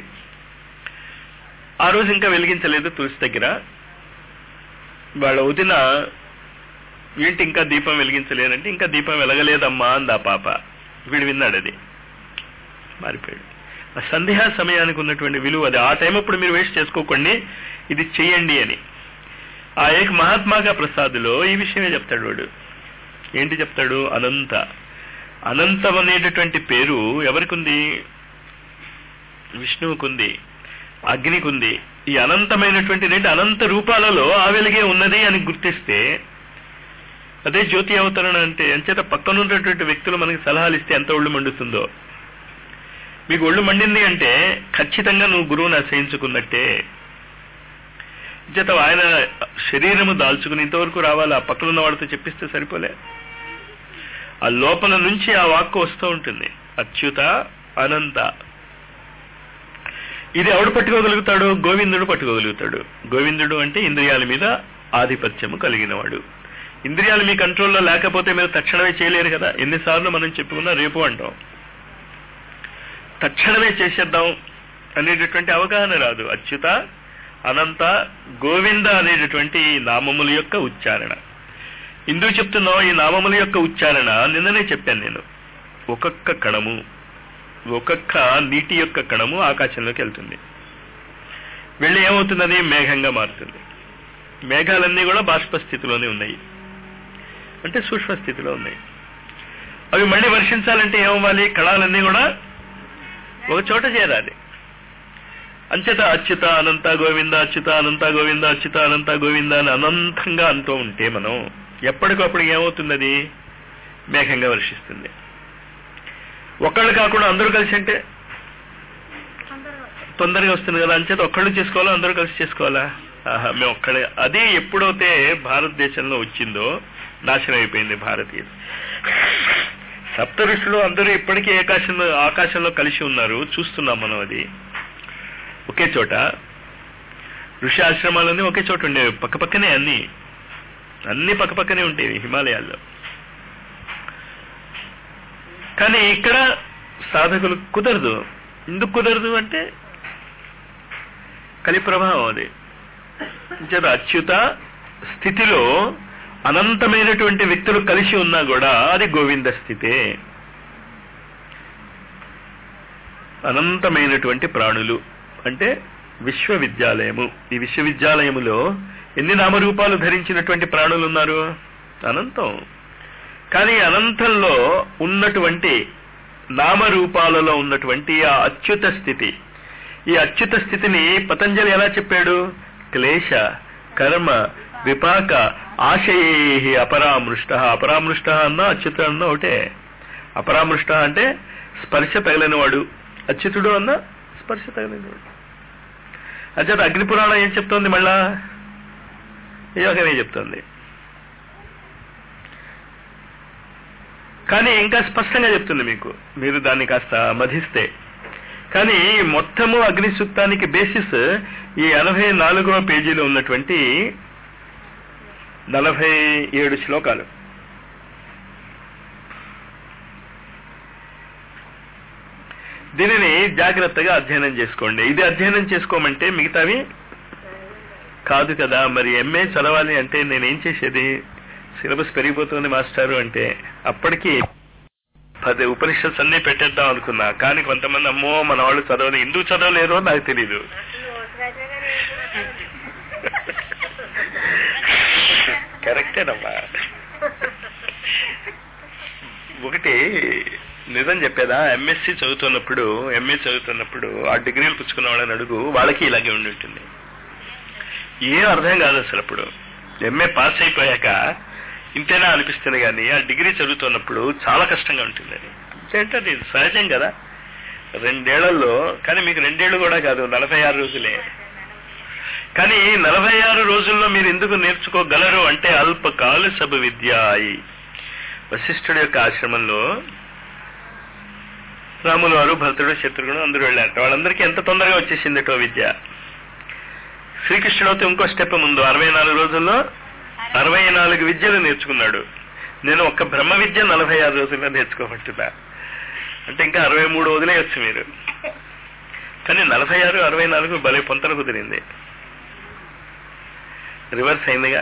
ఆ రోజు ఇంకా వెలిగించలేదు తులసి దగ్గర వాళ్ళ వదిన ఏంటి ఇంకా దీపం వెలిగించలేదంటే ఇంకా దీపం వెలగలేదమ్మా అంది ఆ పాప వీడు విన్నాడు అది మారిపోయాడు ఆ సంధ్యా సమయానికి ఉన్నటువంటి విలువ అది ఆ టైం అప్పుడు మీరు వేస్ట్ చేసుకోకండి ఇది చెయ్యండి అని ఆ ఏక మహాత్మాగా ప్రసాద్లో ఈ విషయమే చెప్తాడు వాడు ఏంటి చెప్తాడు అనంత అనంతం అనేటటువంటి పేరు ఎవరికి ఉంది విష్ణువుకుంది అగ్నికుంది ఈ అనంతమైనటువంటి రెండు అనంత రూపాలలో ఆ వెలుగే ఉన్నది అని గుర్తిస్తే అదే జ్యోతి అవతరణ అంటే అంచేత పక్కన ఉన్నటువంటి వ్యక్తులు మనకి సలహాలు ఇస్తే ఎంత ఒళ్ళు మండుతుందో మీకు ఒళ్ళు మండింది అంటే ఖచ్చితంగా నువ్వు గురువుని ఆశ్రయించుకున్నట్టే చేత ఆయన శరీరము దాల్చుకుని ఇంతవరకు రావాలి ఆ పక్కన ఉన్న వాడితో చెప్పిస్తే సరిపోలే ఆ లోపల నుంచి ఆ వాక్కు వస్తూ ఉంటుంది అచ్యుత అనంత ఇది ఎవడు పట్టుకోగలుగుతాడు గోవిందుడు పట్టుకోగలుగుతాడు గోవిందుడు అంటే ఇంద్రియాల మీద ఆధిపత్యము కలిగినవాడు ఇంద్రియాలు మీ కంట్రోల్లో లేకపోతే మీరు తక్షణమే చేయలేరు కదా ఎన్నిసార్లు మనం చెప్పుకున్నా రేపు అంటాం తక్షణమే చేసేద్దాం అనేటటువంటి అవగాహన రాదు అచ్యుత అనంత గోవింద అనేటటువంటి ఈ నామముల యొక్క ఉచ్చారణ ఎందుకు చెప్తున్నావు ఈ నామముల యొక్క ఉచ్చారణ నిన్ననే చెప్పాను నేను ఒక్కొక్క కణము ఒక్కొక్క నీటి యొక్క కణము ఆకాశంలోకి వెళ్తుంది వెళ్ళి ఏమవుతున్నది మేఘంగా మారుతుంది మేఘాలన్నీ కూడా బాష్ప స్థితిలోనే ఉన్నాయి అంటే సూక్ష్మ స్థితిలో ఉన్నాయి అవి మళ్ళీ వర్షించాలంటే ఏమవ్వాలి కణాలన్నీ కూడా ఒక చోట చేరాలి అంచేత అచ్యుత అనంత గోవింద అచ్యుత అనంత గోవింద అచ్యుత అనంత గోవింద అని అనంతంగా అంటూ ఉంటే మనం ఎప్పటికప్పుడు ఏమవుతుంది అది మేఘంగా వర్షిస్తుంది ఒకళ్ళు కాకుండా అందరూ కలిసి అంటే తొందరగా వస్తుంది కదా అంచేత ఒక్కళ్ళు చేసుకోవాలా అందరూ కలిసి చేసుకోవాలా ఆహా మేము ఒక్కడే అది ఎప్పుడైతే భారతదేశంలో వచ్చిందో నాశనం అయిపోయింది భారతీయ సప్త ఋషులు అందరూ ఇప్పటికీ ఆకాశంలో ఆకాశంలో కలిసి ఉన్నారు చూస్తున్నాం మనం అది ఒకే చోట ఋషి ఆశ్రమాలన్నీ ఒకే చోట ఉండేవి పక్క పక్కనే అన్ని అన్ని పక్క పక్కనే ఉండేవి హిమాలయాల్లో కానీ ఇక్కడ సాధకులు కుదరదు ఎందుకు కుదరదు అంటే కలి ప్రభావం అది చేత అచ్యుత స్థితిలో అనంతమైనటువంటి వ్యక్తులు కలిసి ఉన్నా కూడా అది గోవింద స్థితే అనంతమైనటువంటి ప్రాణులు అంటే విశ్వవిద్యాలయము ఈ విశ్వవిద్యాలయములో ఎన్ని నామరూపాలు ధరించినటువంటి ప్రాణులు ఉన్నారు అనంతం కానీ అనంతంలో ఉన్నటువంటి నామరూపాలలో ఉన్నటువంటి ఆ అచ్యుత స్థితి ఈ అచ్యుత స్థితిని పతంజలి ఎలా చెప్పాడు క్లేశ కర్మ విపాక ఆశయే అపరామృష్ట అపరామృష్ట అన్న అచ్యుత అన్న ఒకటే అపరామృష్ట అంటే స్పర్శ తగలినవాడు అచ్యుతుడు అన్న స్పర్శ తగలినవాడు అచ్చేత అగ్నిపురాణం ఏం చెప్తోంది మళ్ళా యోగనే చెప్తోంది కానీ ఇంకా స్పష్టంగా చెప్తుంది మీకు మీరు దాన్ని కాస్త మధిస్తే కానీ మొత్తము అగ్ని సూక్తానికి బేసిస్ ఈ ఎనభై నాలుగవ పేజీలో ఉన్నటువంటి నలభై ఏడు శ్లోకాలు దీనిని జాగ్రత్తగా అధ్యయనం చేసుకోండి ఇది అధ్యయనం చేసుకోమంటే మిగతావి కాదు కదా మరి ఎంఏ చదవాలి అంటే నేనేం చేసేది సిలబస్ పెరిగిపోతుంది మాస్టారు అంటే అప్పటికి పది ఉపనిషత్స్ అన్ని పెట్టేద్దాం అనుకున్నా కానీ కొంతమంది అమ్మో మన వాళ్ళు చదవలేదు ఎందుకు చదవలేదో నాకు తెలీదు కరెక్టేనమ్మా ఒకటి నిజం చెప్పేదా ఎంఎస్సి చదువుతున్నప్పుడు ఎంఏ చదువుతున్నప్పుడు ఆ డిగ్రీలు పుచ్చుకున్న వాళ్ళని అడుగు వాళ్ళకి ఇలాగే ఉండి ఉంటుంది ఏం అర్థం కాదు అసలు అప్పుడు ఎంఏ పాస్ అయిపోయాక ఇంతేనా అనిపిస్తుంది కానీ ఆ డిగ్రీ చదువుతున్నప్పుడు చాలా కష్టంగా ఉంటుంది అది ఏంటంటే అది సహజం కదా రెండేళ్లలో కానీ మీకు రెండేళ్లు కూడా కాదు నలభై ఆరు రోజులే కానీ నలభై ఆరు రోజుల్లో మీరు ఎందుకు నేర్చుకోగలరు అంటే అల్పకాల సభ విద్య అయి వశిష్ఠుడి యొక్క ఆశ్రమంలో రాములు వారు భరతుడు శత్రుఘ్నుడు అందరూ వెళ్ళారట వాళ్ళందరికీ ఎంత తొందరగా వచ్చేసిందటో విద్య శ్రీకృష్ణుడు అయితే ఇంకో స్టెప్ ముందు అరవై నాలుగు రోజుల్లో అరవై నాలుగు విద్యలు నేర్చుకున్నాడు నేను ఒక్క బ్రహ్మ విద్య నలభై ఆరు రోజుల్లో నేర్చుకోబట్టుదా అంటే ఇంకా అరవై మూడు వదిలేయచ్చు మీరు కానీ నలభై ఆరు అరవై నాలుగు భలే పొంతన కుదిరింది రివర్స్ అయిందిగా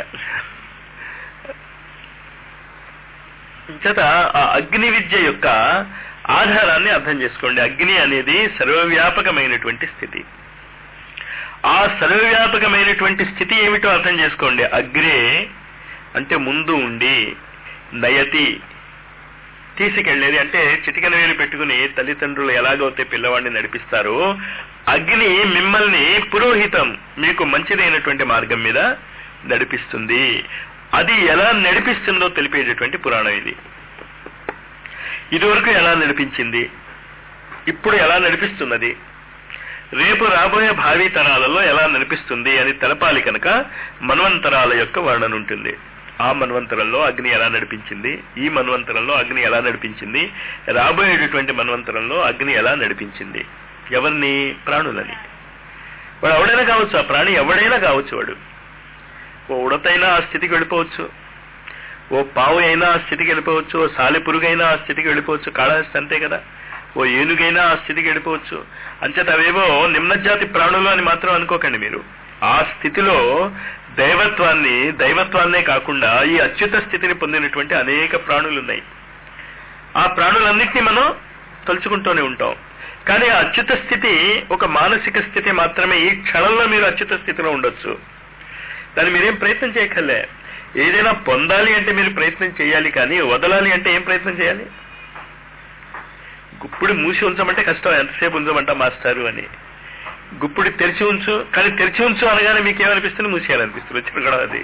చేత ఆ అగ్ని విద్య యొక్క ఆధారాన్ని అర్థం చేసుకోండి అగ్ని అనేది సర్వవ్యాపకమైనటువంటి స్థితి ఆ సర్వవ్యాపకమైనటువంటి స్థితి ఏమిటో అర్థం చేసుకోండి అగ్రే అంటే ముందు ఉండి నయతి తీసుకెళ్లేది అంటే చిటికన వేలు పెట్టుకుని తల్లిదండ్రులు ఎలాగైతే పిల్లవాడిని నడిపిస్తారో అగ్ని మిమ్మల్ని పురోహితం మీకు మంచిదైనటువంటి మార్గం మీద నడిపిస్తుంది అది ఎలా నడిపిస్తుందో తెలిపేటటువంటి పురాణం ఇది ఇదివరకు ఎలా నడిపించింది ఇప్పుడు ఎలా నడిపిస్తున్నది రేపు రాబోయే భావి తరాలలో ఎలా నడిపిస్తుంది అని తెలపాలి కనుక మన్వంతరాల యొక్క వర్ణన ఉంటుంది ఆ మన్వంతరంలో అగ్ని ఎలా నడిపించింది ఈ మన్వంతరంలో అగ్ని ఎలా నడిపించింది రాబోయేటటువంటి మన్వంతరంలో అగ్ని ఎలా నడిపించింది ఎవరిని ప్రాణులని వాడు ఎవడైనా కావచ్చు ఆ ప్రాణి ఎవడైనా కావచ్చు వాడు ఓ ఉడతైనా ఆ స్థితికి వెళ్ళిపోవచ్చు ఓ పావు అయినా ఆ స్థితికి వెళ్ళిపోవచ్చు ఓ సాలి పురుగైనా ఆ స్థితికి వెళ్ళిపోవచ్చు కాళహస్తి అంతే కదా ఓ ఏనుగైనా ఆ స్థితికి వెళ్ళిపోవచ్చు అంచేత అవేవో నిమ్నజాతి ప్రాణులు అని మాత్రం అనుకోకండి మీరు ఆ స్థితిలో దైవత్వాన్ని దైవత్వాన్నే కాకుండా ఈ అచ్యుత స్థితిని పొందినటువంటి అనేక ప్రాణులు ఉన్నాయి ఆ ప్రాణులన్నింటినీ మనం తలుచుకుంటూనే ఉంటాం కానీ ఆ అచ్యుత స్థితి ఒక మానసిక స్థితి మాత్రమే ఈ క్షణంలో మీరు అచ్యుత స్థితిలో ఉండొచ్చు దాన్ని మీరేం ప్రయత్నం చేయక్కర్లే ఏదైనా పొందాలి అంటే మీరు ప్రయత్నం చేయాలి కానీ వదలాలి అంటే ఏం ప్రయత్నం చేయాలి గుప్పుడు మూసి ఉంచమంటే కష్టం ఎంతసేపు ఉంచమంటా మాస్టారు అని గుప్పుడు తెరిచి ఉంచు కానీ తెరిచి ఉంచు అనగానే మీకు ఏమనిపిస్తుంది మూసేయాలనిపిస్తుంది వచ్చిన కూడా అది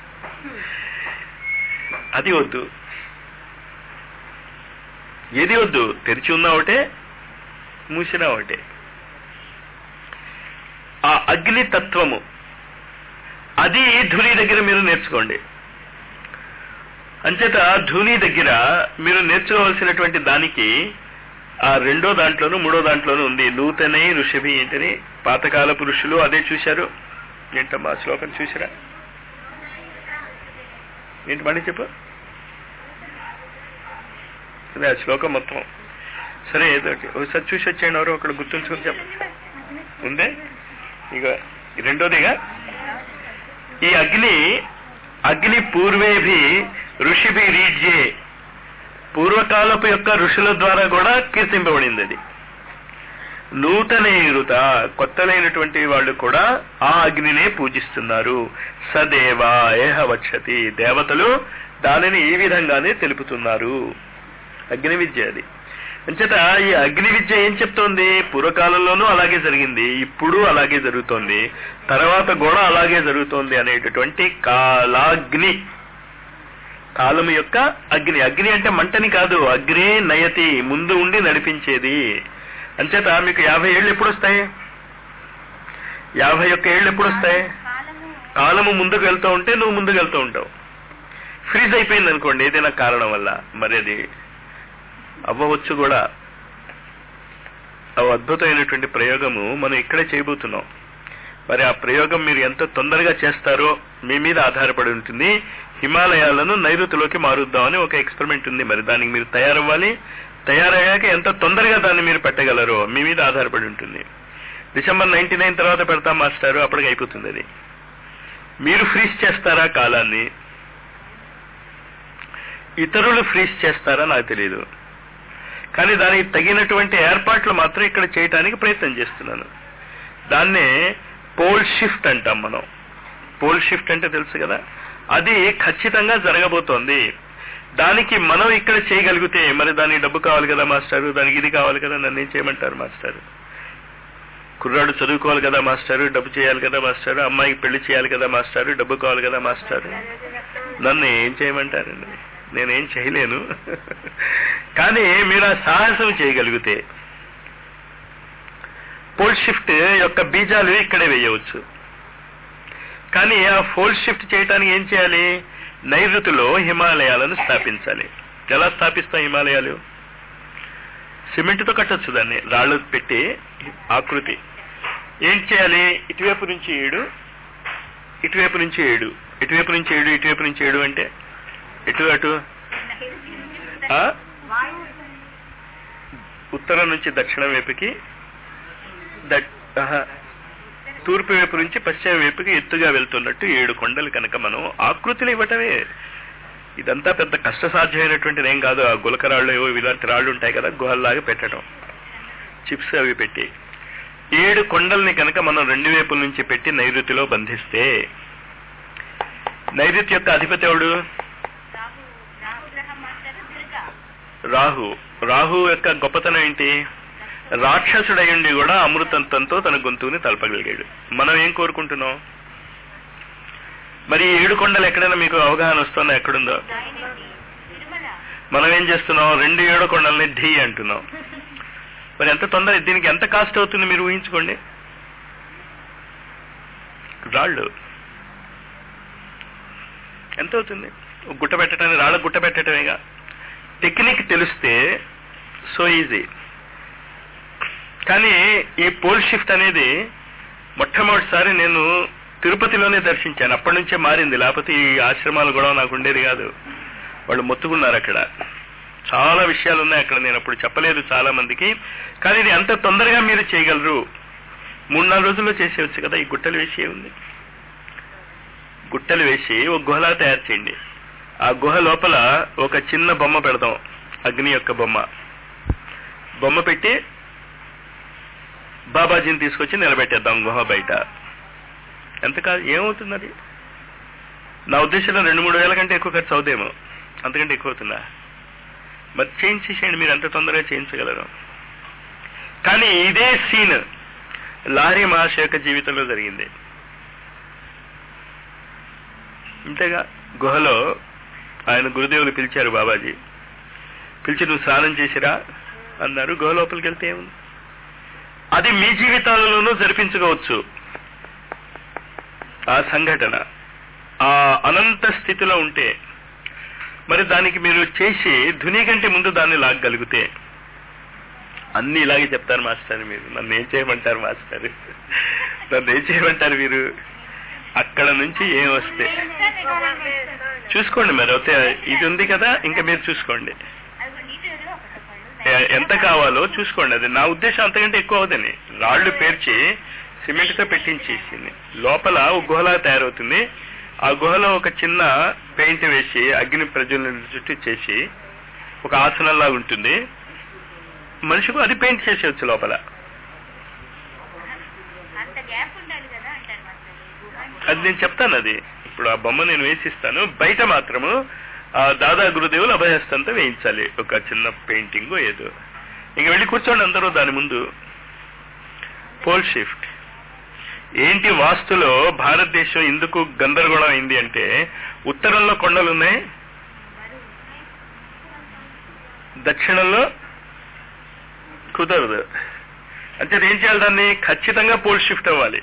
అది వద్దు ఏది వద్దు తెరిచి ఉన్నా ఒకటే మూసినా ఒకటే ఆ అగ్ని తత్వము అది ధుని దగ్గర మీరు నేర్చుకోండి అంచేత ధుని దగ్గర మీరు నేర్చుకోవాల్సినటువంటి దానికి ఆ రెండో దాంట్లోనూ మూడో దాంట్లోనూ ఉంది నూతనై ఋషభి ఏంటని పాతకాల పురుషులు అదే చూశారు ఏంటమ్మా ఆ శ్లోకం చూసారా ఏంటి మళ్ళీ చెప్పు అదే ఆ శ్లోకం మొత్తం సరే ఏదో ఒకటి. ఒకసారి చూసి వచ్చాను ఎవరో ఒకడు గుర్తుంచుకొని చెప్ప ఉందే ఇక ఈ రెండోదిగా ఈ అగ్ని అగ్ని పూర్వేభి ఋషిభి రీజ్యే పూర్వకాలపు యొక్క ఋషుల ద్వారా కూడా కీర్తింపబడింది అది నూతనైరుత కొత్తలైనటువంటి వాళ్ళు కూడా ఆ అగ్నినే పూజిస్తున్నారు సదేవ ఏహ వచ్చతి దేవతలు దానిని ఈ విధంగానే తెలుపుతున్నారు అగ్ని విద్య అది అంచేత ఈ అగ్ని విద్య ఏం చెప్తోంది పూర్వకాలంలోనూ అలాగే జరిగింది ఇప్పుడు అలాగే జరుగుతోంది తర్వాత కూడా అలాగే జరుగుతోంది అనేటటువంటి కాలాగ్ని కాలము యొక్క అగ్ని అగ్ని అంటే మంటని కాదు అగ్ని నయతి ముందు ఉండి నడిపించేది అంచేత మీకు యాభై ఏళ్ళు ఎప్పుడు వస్తాయి యాభై ఒక్క ఏళ్ళు ఎప్పుడు వస్తాయి కాలము ముందుకు వెళ్తూ ఉంటే నువ్వు ముందుకు వెళ్తూ ఉంటావు ఫ్రీజ్ అయిపోయింది అనుకోండి ఏదైనా కారణం వల్ల మరి అది అవ్వవచ్చు కూడా ఆ అద్భుతమైనటువంటి ప్రయోగము మనం ఇక్కడే చేయబోతున్నాం మరి ఆ ప్రయోగం మీరు ఎంత తొందరగా చేస్తారో మీ మీద ఆధారపడి ఉంటుంది హిమాలయాలను నైరుతిలోకి మారుద్దామని ఒక ఎక్స్పెరిమెంట్ ఉంది మరి దానికి మీరు తయారవ్వాలి తయారయ్యాక ఎంత తొందరగా దాన్ని మీరు పెట్టగలరో మీ మీద ఆధారపడి ఉంటుంది డిసెంబర్ నైన్టీ నైన్ తర్వాత పెడతాం మాస్టారు అప్పటికి అయిపోతుంది అది మీరు ఫ్రీజ్ చేస్తారా కాలాన్ని ఇతరులు ఫ్రీజ్ చేస్తారా నాకు తెలియదు కానీ దానికి తగినటువంటి ఏర్పాట్లు మాత్రం ఇక్కడ చేయటానికి ప్రయత్నం చేస్తున్నాను దాన్నే పోల్ షిఫ్ట్ అంటాం మనం పోల్ షిఫ్ట్ అంటే తెలుసు కదా అది ఖచ్చితంగా జరగబోతోంది దానికి మనం ఇక్కడ చేయగలిగితే మరి దానికి డబ్బు కావాలి కదా మాస్టారు దానికి ఇది కావాలి కదా నన్ను ఏం చేయమంటారు మాస్టారు కుర్రాడు చదువుకోవాలి కదా మాస్టారు డబ్బు చేయాలి కదా మాస్టారు అమ్మాయికి పెళ్లి చేయాలి కదా మాస్టారు డబ్బు కావాలి కదా మాస్టారు నన్ను ఏం చేయమంటారండి నేనేం చేయలేను కానీ మీరు ఆ సాహసం చేయగలిగితే పోల్ షిఫ్ట్ యొక్క బీజాలు ఇక్కడే వేయవచ్చు కానీ ఆ ఫోల్డ్ షిఫ్ట్ చేయడానికి ఏం చేయాలి నైరుతిలో హిమాలయాలను స్థాపించాలి ఎలా స్థాపిస్తాం హిమాలయాలు సిమెంట్తో కట్టొచ్చు దాన్ని రాళ్ళు పెట్టి ఆకృతి ఏం చేయాలి ఇటువైపు నుంచి ఏడు ఇటువైపు నుంచి ఏడు ఇటువైపు నుంచి ఏడు ఇటువైపు నుంచి ఏడు అంటే ఎటు అటు ఆ? ఉత్తరం నుంచి దక్షిణం వైపుకి దట్ ఆహా. తూర్పు వైపు నుంచి పశ్చిమ వైపుకి ఎత్తుగా వెళ్తున్నట్టు ఏడు కొండలు కనుక మనం ఆకృతిని ఇవ్వటమే ఇదంతా పెద్ద కష్టసాధ్యమైనటువంటిది ఏం కాదు ఆ గులకరాళ్ళు ఏవో ఇలాంటి రాళ్ళు ఉంటాయి కదా గుహల్లాగా పెట్టడం చిప్స్ అవి పెట్టి ఏడు కొండల్ని కనుక మనం రెండు వైపుల నుంచి పెట్టి నైరుతిలో బంధిస్తే నైరుతి యొక్క అధిపతి ఎవడు రాహు రాహు యొక్క గొప్పతనం ఏంటి రాక్షసుడయుండి కూడా అమృతంతంతో తన గొంతుని తలపగలిగాడు మనం ఏం కోరుకుంటున్నాం మరి ఈ ఏడు కొండలు ఎక్కడైనా మీకు అవగాహన వస్తుందా ఎక్కడుందో మనం ఏం చేస్తున్నాం రెండు ఏడు కొండల్ని ఢీ అంటున్నాం మరి ఎంత తొందర దీనికి ఎంత కాస్ట్ అవుతుంది మీరు ఊహించుకోండి రాళ్ళు ఎంత అవుతుంది ఒక గుట్ట పెట్టడానికి రాళ్ళ గుట్ట పెట్టడమేగా టెక్నిక్ తెలిస్తే సో ఈజీ కానీ ఈ పోల్ షిఫ్ట్ అనేది మొట్టమొదటిసారి నేను తిరుపతిలోనే దర్శించాను అప్పటి నుంచే మారింది లేకపోతే ఈ ఆశ్రమాలు కూడా నాకు ఉండేది కాదు వాళ్ళు మొత్తుకున్నారు అక్కడ చాలా విషయాలు ఉన్నాయి అక్కడ నేను అప్పుడు చెప్పలేదు చాలా మందికి కానీ ఇది ఎంత తొందరగా మీరు చేయగలరు మూడు నాలుగు రోజుల్లో చేసేయచ్చు కదా ఈ గుట్టలు వేసి ఉంది గుట్టలు వేసి ఒక గుహలా తయారు చేయండి ఆ గుహ లోపల ఒక చిన్న బొమ్మ పెడదాం అగ్ని యొక్క బొమ్మ బొమ్మ పెట్టి బాబాజీని తీసుకొచ్చి నిలబెట్టేద్దాం గుహ బయట ఎంత కాదు ఏమవుతుంది అది నా ఉద్దేశంలో రెండు మూడు వేల కంటే ఎక్కువ ఖర్చు అవుదేమో అంతకంటే ఎక్కువ అవుతుందా మరి చేంజ్ చేసేయండి మీరు ఎంత తొందరగా చేయించగలరు కానీ ఇదే సీన్ లారీ మహాశయ యొక్క జీవితంలో జరిగింది ఇంతేగా గుహలో ఆయన గురుదేవులు పిలిచారు బాబాజీ పిలిచి నువ్వు స్నానం చేసిరా అన్నారు గుహ లోపలికి వెళ్తే ఏముంది అది మీ జీవితాలలోనూ జరిపించుకోవచ్చు ఆ సంఘటన ఆ అనంత స్థితిలో ఉంటే మరి దానికి మీరు చేసి ధుని కంటే ముందు దాన్ని లాగగలిగితే అన్ని ఇలాగే చెప్తారు మాస్టర్ మీరు నన్ను ఏం చేయమంటారు మాస్టర్ నన్ను ఏం చేయమంటారు మీరు అక్కడ నుంచి ఏం వస్తే చూసుకోండి మరి అయితే ఇది ఉంది కదా ఇంకా మీరు చూసుకోండి ఎ- ఎంత కావాలో చూసుకోండి అది నా ఉద్దేశం అంతకంటే ఎక్కువ అవుతుంది రాళ్లు పేర్చి సిమెంట్ తో పెట్టించేసింది లోపల ఒక గుహలా తయారవుతుంది ఆ గుహలో ఒక చిన్న పెయింట్ వేసి అగ్ని ప్రజ్వలన చుట్టూ చేసి ఒక ఆసనంలా ఉంటుంది మనిషికి అది పెయింట్ చేసేయచ్చు లోపల అంత గ్యాప్ ఉండాలి కదా అంటారు మాస్టర్ అది నేను చెప్తాను అది ఇప్పుడు ఆ బొమ్మ నేను వేసిస్తాను బయట మాత్రము ఆ దాదా గురుదేవులు అభయస్తంతో వేయించాలి ఒక చిన్న పెయింటింగ్ ఏదో ఇంక వెళ్ళి కూర్చోండి అందరూ దాని ముందు పోల్ షిఫ్ట్ ఏంటి వాస్తులో భారతదేశం ఎందుకు గందరగోళం అయింది అంటే ఉత్తరంలో కొండలు ఉన్నాయి దక్షిణంలో కుదరదు అంటే ఏం చేయాలి దాన్ని ఖచ్చితంగా పోల్ షిఫ్ట్ అవ్వాలి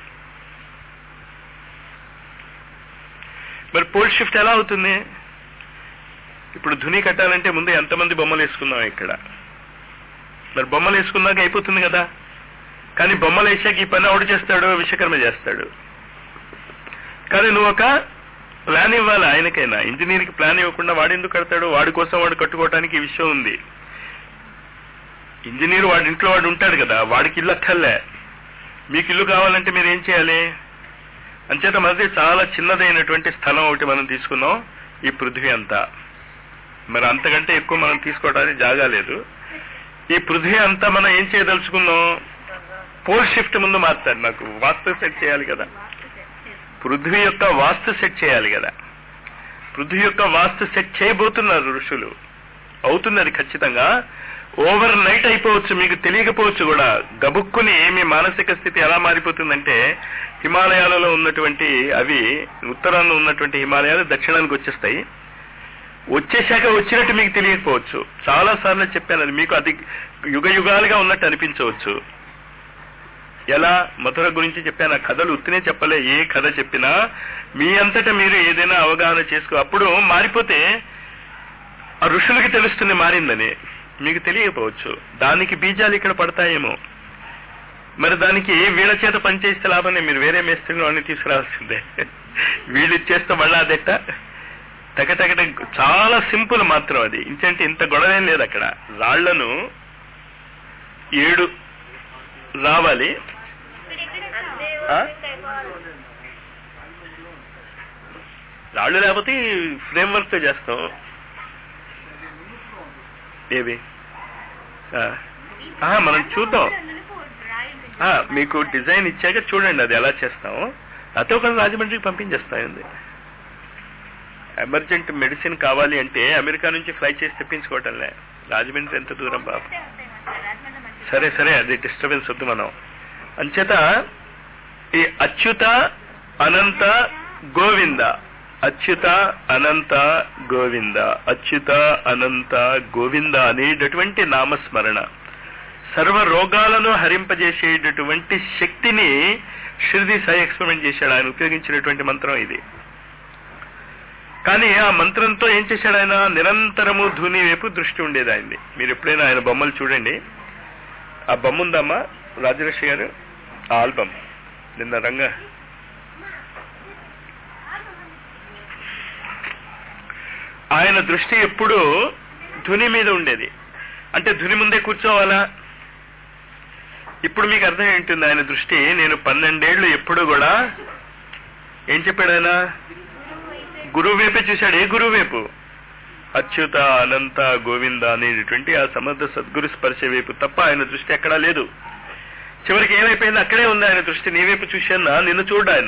మరి పోల్ షిఫ్ట్ ఎలా అవుతుంది ఇప్పుడు ధుని కట్టాలంటే ముందు ఎంతమంది బొమ్మలు వేసుకున్నాం ఇక్కడ మరి బొమ్మలు వేసుకున్నాక అయిపోతుంది కదా కానీ బొమ్మలు వేసాక ఈ పని ఎవడు చేస్తాడు విశ్వకర్మ చేస్తాడు కానీ నువ్వు ఒక ప్లాన్ ఇవ్వాలి ఆయనకైనా ఇంజనీర్కి ప్లాన్ ఇవ్వకుండా వాడు ఎందుకు కడతాడు వాడి కోసం వాడు కట్టుకోవడానికి ఈ విషయం ఉంది ఇంజనీర్ వాడి ఇంట్లో వాడు ఉంటాడు కదా వాడికి ఇల్లు అక్కర్లే మీకు ఇల్లు కావాలంటే మీరు ఏం చేయాలి అంచేత మనది చాలా చిన్నదైనటువంటి స్థలం ఒకటి మనం తీసుకున్నాం ఈ పృథ్వీ అంతా మరి అంతకంటే ఎక్కువ మనం తీసుకోవడానికి జాగా లేదు ఈ పృథ్వీ అంతా మనం ఏం చేయదలుచుకున్నాం పోల్ షిఫ్ట్ ముందు మార్చాలి నాకు వాస్తు సెట్ చేయాలి కదా పృథ్వీ యొక్క వాస్తు సెట్ చేయాలి కదా పృథ్వీ యొక్క వాస్తు సెట్ చేయబోతున్నారు ఋషులు అవుతున్నది ఖచ్చితంగా ఓవర్ నైట్ అయిపోవచ్చు మీకు తెలియకపోవచ్చు కూడా గబుక్కుని మీ మానసిక స్థితి ఎలా మారిపోతుందంటే హిమాలయాలలో ఉన్నటువంటి అవి ఉత్తరాన ఉన్నటువంటి హిమాలయాలు దక్షిణానికి వచ్చేస్తాయి వచ్చేశాక వచ్చినట్టు మీకు తెలియకపోవచ్చు చాలా సార్లు చెప్పాను అది మీకు అది యుగ యుగాలుగా ఉన్నట్టు అనిపించవచ్చు ఎలా మధుర గురించి చెప్పాను ఆ కథలు ఉత్తినే చెప్పలే ఏ కథ చెప్పినా మీ అంతటా మీరు ఏదైనా అవగాహన చేసుకో అప్పుడు మారిపోతే ఆ ఋషులకి తెలుస్తుంది మారిందని మీకు తెలియకపోవచ్చు దానికి బీజాలు ఇక్కడ పడతాయేమో మరి దానికి వీళ్ళ చేత పనిచేస్తే లాభమే మీరు వేరే మేస్త్రిలో అన్ని తీసుకురావాల్సిందే వీళ్ళు ఇచ్చేస్తే మళ్ళా అదెట్ట టకటకట చాలా సింపుల్ మాత్రం అది ఇంకంటే ఇంత గొడవేం లేదు అక్కడ రాళ్లను ఏడు రావాలి ఆ? రాళ్ళు లేకపోతే ఫ్రేమ్ వర్క్ తో చేస్తాం ఏవి ఆ. ఆహా, మనం చూద్దాం ఆ, మీకు డిజైన్ ఇచ్చాక చూడండి అది ఎలా చేస్తాం అతే ఒక రాజమండ్రికి పంపించేస్తాయండి ఎమర్జెంట్ మెడిసిన్ కావాలి అంటే అమెరికా నుంచి ఫ్లై చేసి తెప్పించుకోవటంలే రాజమండ్రి ఎంత దూరం బాబు సరే సరే అది డిస్టర్బెన్స్ వద్దు మనం అంచేత ఈ అచ్యుత అనంత గోవింద అచ్యుత అనంత గోవింద అచ్యుత అనంత గోవింద అనేటటువంటి నామస్మరణ సర్వ రోగాలను హరింపజేసేటటువంటి శక్తిని షిరిడి సాయి ఎక్స్పెరిమెంట్ చేశాడు ఆయన ఉపయోగించినటువంటి మంత్రం ఇది కానీ ఆ మంత్రంతో ఏం చేశాడు ఆయన నిరంతరము ధుని వైపు దృష్టి ఉండేది ఆయనది మీరు ఎప్పుడైనా ఆయన బొమ్మలు చూడండి ఆ బొమ్మ ఉందమ్మా రాజలక్ష్మి గారు ఆ ఆల్బమ్ నిన్న రంగ ఆయన దృష్టి ఎప్పుడూ ధుని మీద ఉండేది అంటే ధుని ముందే కూర్చోవాలా ఇప్పుడు మీకు అర్థం ఏంటుంది ఆయన దృష్టి నేను పన్నెండేళ్లు ఎప్పుడు కూడా ఏం చెప్పాడు ఆయన గురువు వైపే చూశాడు ఏ గురువు వైపు అచ్యుత అనంత గోవింద అనేటువంటి ఆ సమర్థ సద్గురు స్పర్శ వైపు తప్ప ఆయన దృష్టి ఎక్కడా లేదు చివరికి ఏమైపోయింది అక్కడే ఉంది ఆయన దృష్టి నీ వైపు చూశానా నిన్ను చూడ ఆయన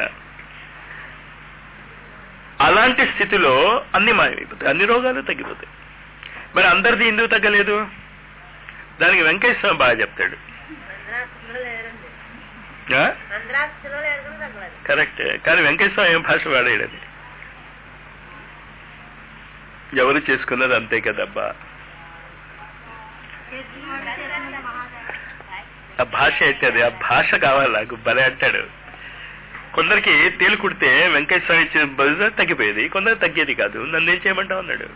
అలాంటి స్థితిలో అన్ని మాయమైపోతాయి అన్ని రోగాలు తగ్గిపోతాయి మరి అందరిది ఎందుకు తగ్గలేదు దానికి వెంకటేశ్వర స్వామి బాగా చెప్తాడు ఆ? కరెక్ట్ కానీ వెంకటేశ్వర స్వామి ఏం భాష వాడేయడది ఎవరు చేసుకున్నది అంతే కదబ్బా ఆ భాష అయితే అది ఆ భాష కావాలి నాకు భలే అంటాడు కొందరికి తేలు కుడితే వెంకటేశ్వర స్వామి ఇచ్చిన బదులు తగ్గిపోయేది కొందరు తగ్గేది కాదు నన్ను ఏం చేయమంటావు అన్నాడు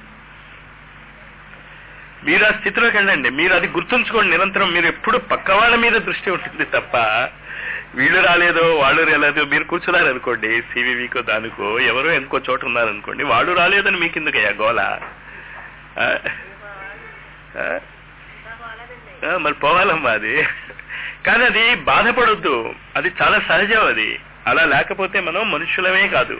మీరు ఆ స్థితిలోకి వెళ్ళండి మీరు అది గుర్తుంచుకోండి నిరంతరం మీరు ఎప్పుడు పక్క వాళ్ళ మీద దృష్టి ఉంటుంది తప్ప వీళ్ళు రాలేదో వాళ్ళు రాలేదో మీరు కూర్చున్నారు అనుకోండి సివివికో దానికో ఎవరో ఇంకో చోట ఉన్నారనుకోండి వాడు రాలేదని మీకు ఎందుకయ్యా గోల ఆ? ఆ? ఆ, మరి పోవాలమ్మా అది కానీ అది బాధపడొద్దు అది చాలా సహజం అది అలా లేకపోతే మనం మనుషులమే కాదు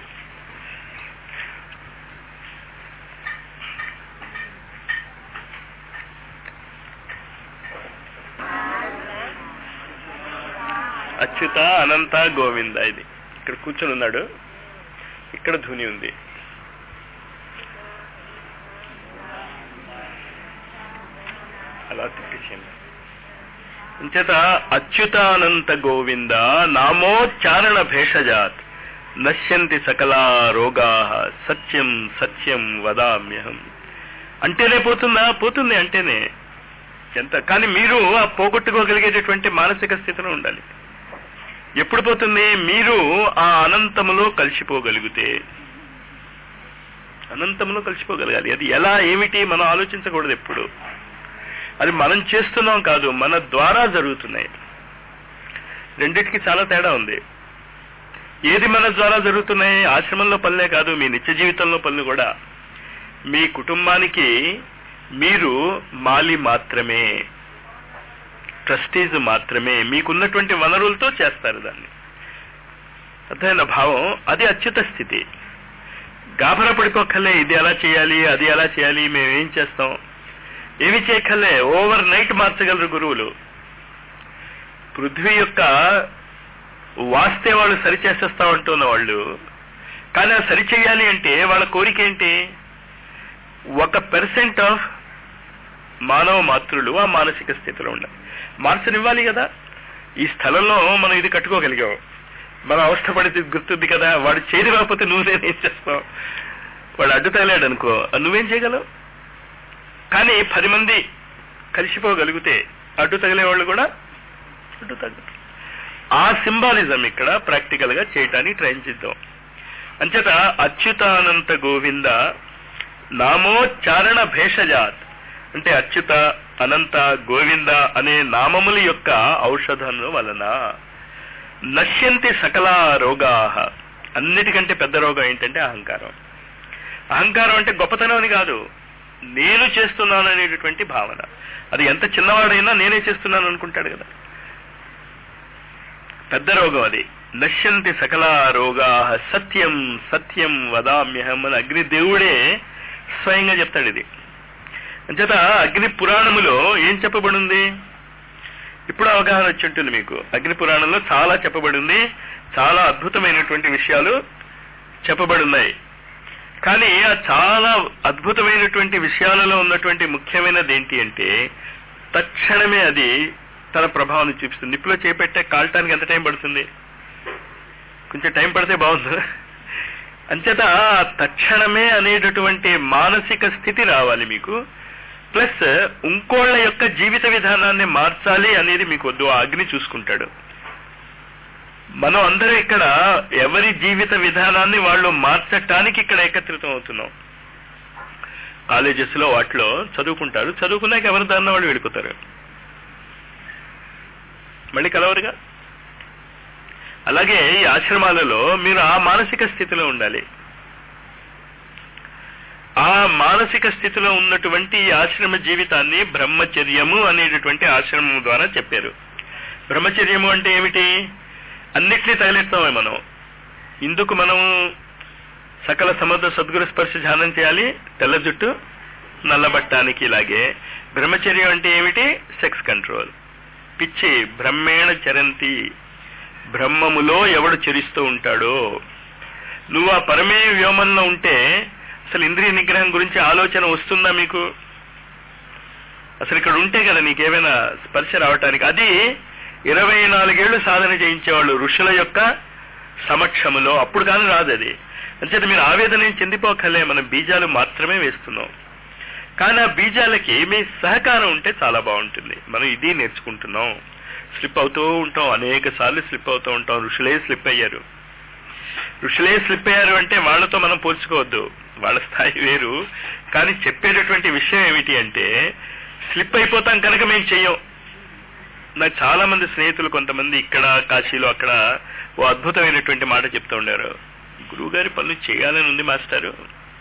అచ్యుత అనంత గోవింద ఇది ఇక్కడ కూర్చొని ఉన్నాడు ఇక్కడ ధ్వని ఉంది అలా తిప్పించండి అంచేత అచ్యుతానంత గోవింద నామోచ్చారణ భేషజాత్ నశ్యంతి సకలా రోగా సత్యం సత్యం వదామ్యహం అంటేనే పోతుందా పోతుంది అంటేనే ఎంత కానీ మీరు ఆ పోగొట్టుకోగలిగేటటువంటి మానసిక స్థితిలో ఉండాలి ఎప్పుడు పోతుంది మీరు ఆ అనంతములో కలిసిపోగలిగితే అనంతములో కలిసిపోగలగాలి అది ఎలా ఏమిటి మనం ఆలోచించకూడదు ఎప్పుడు అది మనం చేస్తున్నాం కాదు మన ద్వారా జరుగుతున్నాయి రెండిటికి చాలా తేడా ఉంది ఏది మన ద్వారా జరుగుతున్నాయి ఆశ్రమంలో పనులే కాదు మీ నిత్య జీవితంలో పనులు కూడా మీ కుటుంబానికి మీరు మాలి మాత్రమే ట్రస్టీజ్ మాత్రమే మీకున్నటువంటి వనరులతో చేస్తారు దాన్ని అర్థమైన భావం అది అత్యుత స్థితి గాభర పడిపోకలే ఇది ఎలా చేయాలి అది ఎలా చేయాలి మేము ఏం చేస్తాం ఏమి చేయక్కర్లే ఓవర్ నైట్ మార్చగలరు గురువులు పృథ్వీ యొక్క వాస్తే వాళ్ళు సరిచేసేస్తా ఉంటున్న వాళ్ళు కానీ అది సరి చేయాలి అంటే వాళ్ళ కోరిక ఏంటి ఒక పర్సెంట్ ఆఫ్ మానవ మాతృలు ఆ మానసిక స్థితిలో ఉండాలి మార్చనివ్వాలి కదా ఈ స్థలంలో మనం ఇది కట్టుకోగలిగాం మనం అవస్థపడితే గుర్తుంది కదా వాడు చేరి రాకపోతే నువ్వేం చేస్తావు వాడు అడ్డు తగిలాడు అనుకో నువ్వేం చేయగలవు కానీ పది మంది కలిసిపోగలిగితే అడ్డు తగిలే వాళ్ళు కూడా అడ్డు తగ్గుతారు ఆ సింబాలిజం ఇక్కడ ప్రాక్టికల్ గా చేయటానికి ట్రై చేద్దాం అంచేత అచ్యుతానంత గోవింద నామోచ్చారణ భేషజాత్ అంటే అచ్యుత అనంత గోవింద అనే నామముల యొక్క ఔషధం వలన నశ్యంతి సకల రోగా అన్నిటికంటే పెద్ద రోగం ఏంటంటే అహంకారం అహంకారం అంటే గొప్పతనం అని కాదు నేను చేస్తున్నాను అనేటటువంటి భావన అది ఎంత చిన్నవాడైనా నేనే చేస్తున్నాను అనుకుంటాడు కదా పెద్ద రోగం అది నశ్యంతి సకల రోగా సత్యం సత్యం వదామ్యహం అని అగ్నిదేవుడే స్వయంగా చెప్తాడు ఇది అంచేత అగ్ని పురాణములో ఏం చెప్పబడింది ఇప్పుడు అవగాహన వచ్చి ఉంటుంది మీకు అగ్ని పురాణంలో చాలా చెప్పబడింది చాలా అద్భుతమైనటువంటి విషయాలు చెప్పబడున్నాయి కానీ ఆ చాలా అద్భుతమైనటువంటి విషయాలలో ఉన్నటువంటి ముఖ్యమైనది ఏంటి అంటే తక్షణమే అది తన ప్రభావాన్ని చూపిస్తుంది నిప్పులో చేపెట్టే కాల్టానికి ఎంత టైం పడుతుంది కొంచెం టైం పడితే బాగుంది అంచేత తక్షణమే అనేటటువంటి మానసిక స్థితి రావాలి మీకు ప్లస్ ఇంకోళ్ళ యొక్క జీవిత విధానాన్ని మార్చాలి అనేది మీకు వద్దు ఆ అగ్ని చూసుకుంటాడు మనం అందరం ఇక్కడ ఎవరి జీవిత విధానాన్ని వాళ్ళు మార్చటానికి ఇక్కడ ఏకత్రితం అవుతున్నాం కాలేజెస్ లో వాటిలో చదువుకుంటారు చదువుకున్నాక ఎవరి దారిన వాళ్ళు వెళ్ళిపోతారు మళ్ళీ కలవరుగా అలాగే ఈ ఆశ్రమాలలో మీరు ఆ మానసిక స్థితిలో ఉండాలి ఆ మానసిక స్థితిలో ఉన్నటువంటి ఈ ఆశ్రమ జీవితాన్ని బ్రహ్మచర్యము అనేటటువంటి ఆశ్రమం ద్వారా చెప్పారు బ్రహ్మచర్యము అంటే ఏమిటి అన్నిటినీ తగిలిస్తామే మనం ఇందుకు మనం సకల సమర్థ సద్గురు స్పర్శ ధ్యానం చేయాలి తెల్ల జుట్టు నల్లబట్టానికి ఇలాగే బ్రహ్మచర్యం అంటే ఏమిటి సెక్స్ కంట్రోల్ పిచ్చి బ్రహ్మేణ చరంతి బ్రహ్మములో ఎవడు చరిస్తూ ఉంటాడో నువ్వు ఆ పరమే వ్యోమంలో ఉంటే అసలు ఇంద్రియ నిగ్రహం గురించి ఆలోచన వస్తుందా మీకు అసలు ఇక్కడ ఉంటే కదా నీకేమైనా స్పర్శ రావటానికి అది ఇరవై నాలుగేళ్లు సాధన చేయించేవాళ్ళు ఋషుల యొక్క సమక్షములో అప్పుడు కానీ రాదు అది అంచేత మీరు ఆవేదన ఏం చెందిపోకలే మనం బీజాలు మాత్రమే వేస్తున్నాం కానీ ఆ బీజాలకి మీ సహకారం ఉంటే చాలా బాగుంటుంది మనం ఇది నేర్చుకుంటున్నాం స్లిప్ అవుతూ ఉంటాం అనేక సార్లు స్లిప్ అవుతూ ఉంటాం ఋషులే స్లిప్ అయ్యారు ఋషులే స్లిప్ అయ్యారు అంటే వాళ్ళతో మనం పోల్చుకోవద్దు వాళ్ళ స్థాయి వేరు కానీ చెప్పేటటువంటి విషయం ఏమిటి అంటే స్లిప్ అయిపోతాం కనుక మేము చెయ్యం నాకు చాలా మంది స్నేహితులు కొంతమంది ఇక్కడ కాశీలో అక్కడ ఓ అద్భుతమైనటువంటి మాట చెప్తూ ఉండారు గురువు గారి పనులు చేయాలని ఉంది మాస్టారు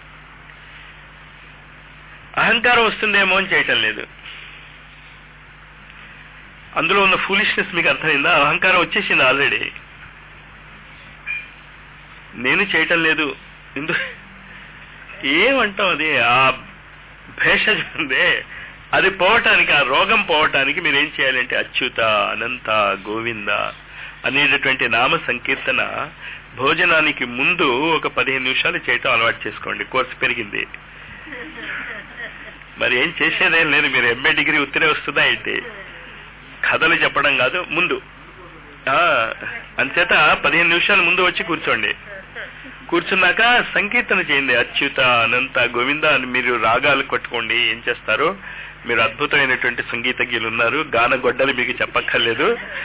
అహంకారం వస్తుందేమో అని చేయటం లేదు అందులో ఉన్న ఫూలిష్నెస్ మీకు అర్థమైందా అహంకారం వచ్చేసింది ఆల్రెడీ నేను చేయటం లేదు ఇందు ఏమంటాం అది ఆ భేషజ్ ఉందే అది పోవటానికి ఆ రోగం పోవటానికి మీరు ఏం చేయాలంటే అచ్యుత అనంత గోవింద అనేటటువంటి నామ సంకీర్తన భోజనానికి ముందు ఒక పదిహేను నిమిషాలు చేయటం అలవాటు చేసుకోండి కోర్సు పెరిగింది మరి ఏం చేసేదేం లేదు మీరు ఎంఏ డిగ్రీ ఉత్తరే వస్తుందా ఏంటి కథలు చెప్పడం కాదు ముందు ఆ, అంచేత పదిహేను నిమిషాల ముందు వచ్చి కూర్చోండి కూర్చున్నాక సంకీర్తన చేయండి అచ్యుత అనంత గోవింద అని మీరు రాగాలు కొట్టుకోండి ఏం చేస్తారో మీరు అద్భుతమైనటువంటి సంగీతజ్ఞులు ఉన్నారు గాన గొడ్డలు మీకు చెప్పక్కర్లేదు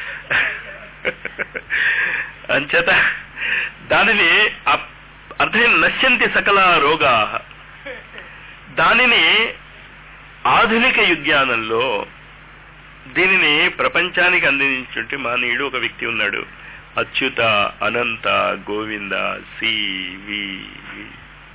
అంచేత దానిని అప్- అర్థం నశ్యంతి సకల రోగా దానిని ఆధునిక యుజ్ఞానంలో దీనిని ప్రపంచానికి అందించుంటే మానీయుడు ఒక వ్యక్తి ఉన్నాడు Achyuta Ananta Govinda C V V.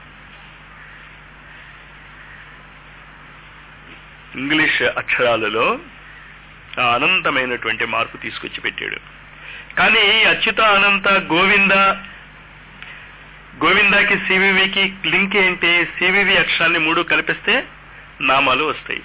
English అక్షరాలలో ఆ అనంతమైనటువంటి మార్పు తీసుకొచ్చి పెట్టాడు కానీ ఈ అచ్యుత అనంత గోవింద గోవిందాకి సివివికి లింక్ ఏంటి సివివి అక్షరాన్ని మూడు కలిపిస్తే నామాలు వస్తాయి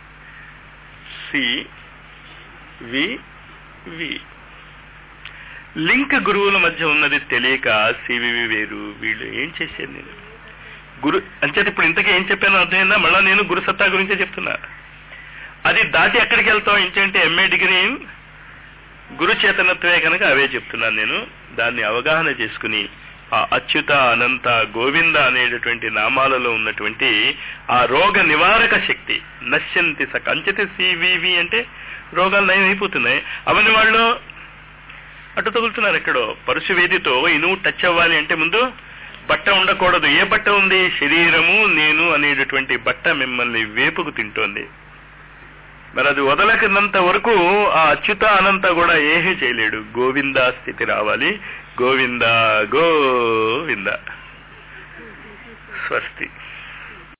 సి వి వి లింక్ గురువుల మధ్య ఉన్నది తెలియక సివివి వేరు వీళ్ళు ఏం చేసేది నేను గురు అంచేత ఇప్పుడు ఇంతకీ ఏం చెప్పానో అర్థమైందా మళ్ళా నేను గురు సత్తా గురించే చెప్తున్నా అది దాటి ఎక్కడికి వెళ్తాం ఏంటంటే ఎంఏ డిగ్రీ ఇన్ గురు చేతనత్వే కనుక అవే చెప్తున్నాను నేను దాన్ని అవగాహన చేసుకుని ఆ అచ్యుత అనంత గోవింద అనేటటువంటి నామాలలో ఉన్నటువంటి ఆ రోగ నివారక శక్తి నశ్యంతి సక అంచిత సివివి అంటే రోగాలు నయం అయిపోతున్నాయి అవన్నీ వాళ్ళు అటు తగులుతున్నారు ఎక్కడో పరుసు వేదితో ఇనుము టచ్ అవ్వాలి అంటే ముందు బట్ట ఉండకూడదు ఏ బట్ట ఉంది శరీరము నేను అనేటటువంటి బట్ట మిమ్మల్ని వేపుకు తింటోంది మరి అది వదలకినంత వరకు ఆ అచ్యుత అనంత కూడా ఏమీ చేయలేడు గోవింద స్థితి రావాలి గోవింద గోవింద స్వస్తి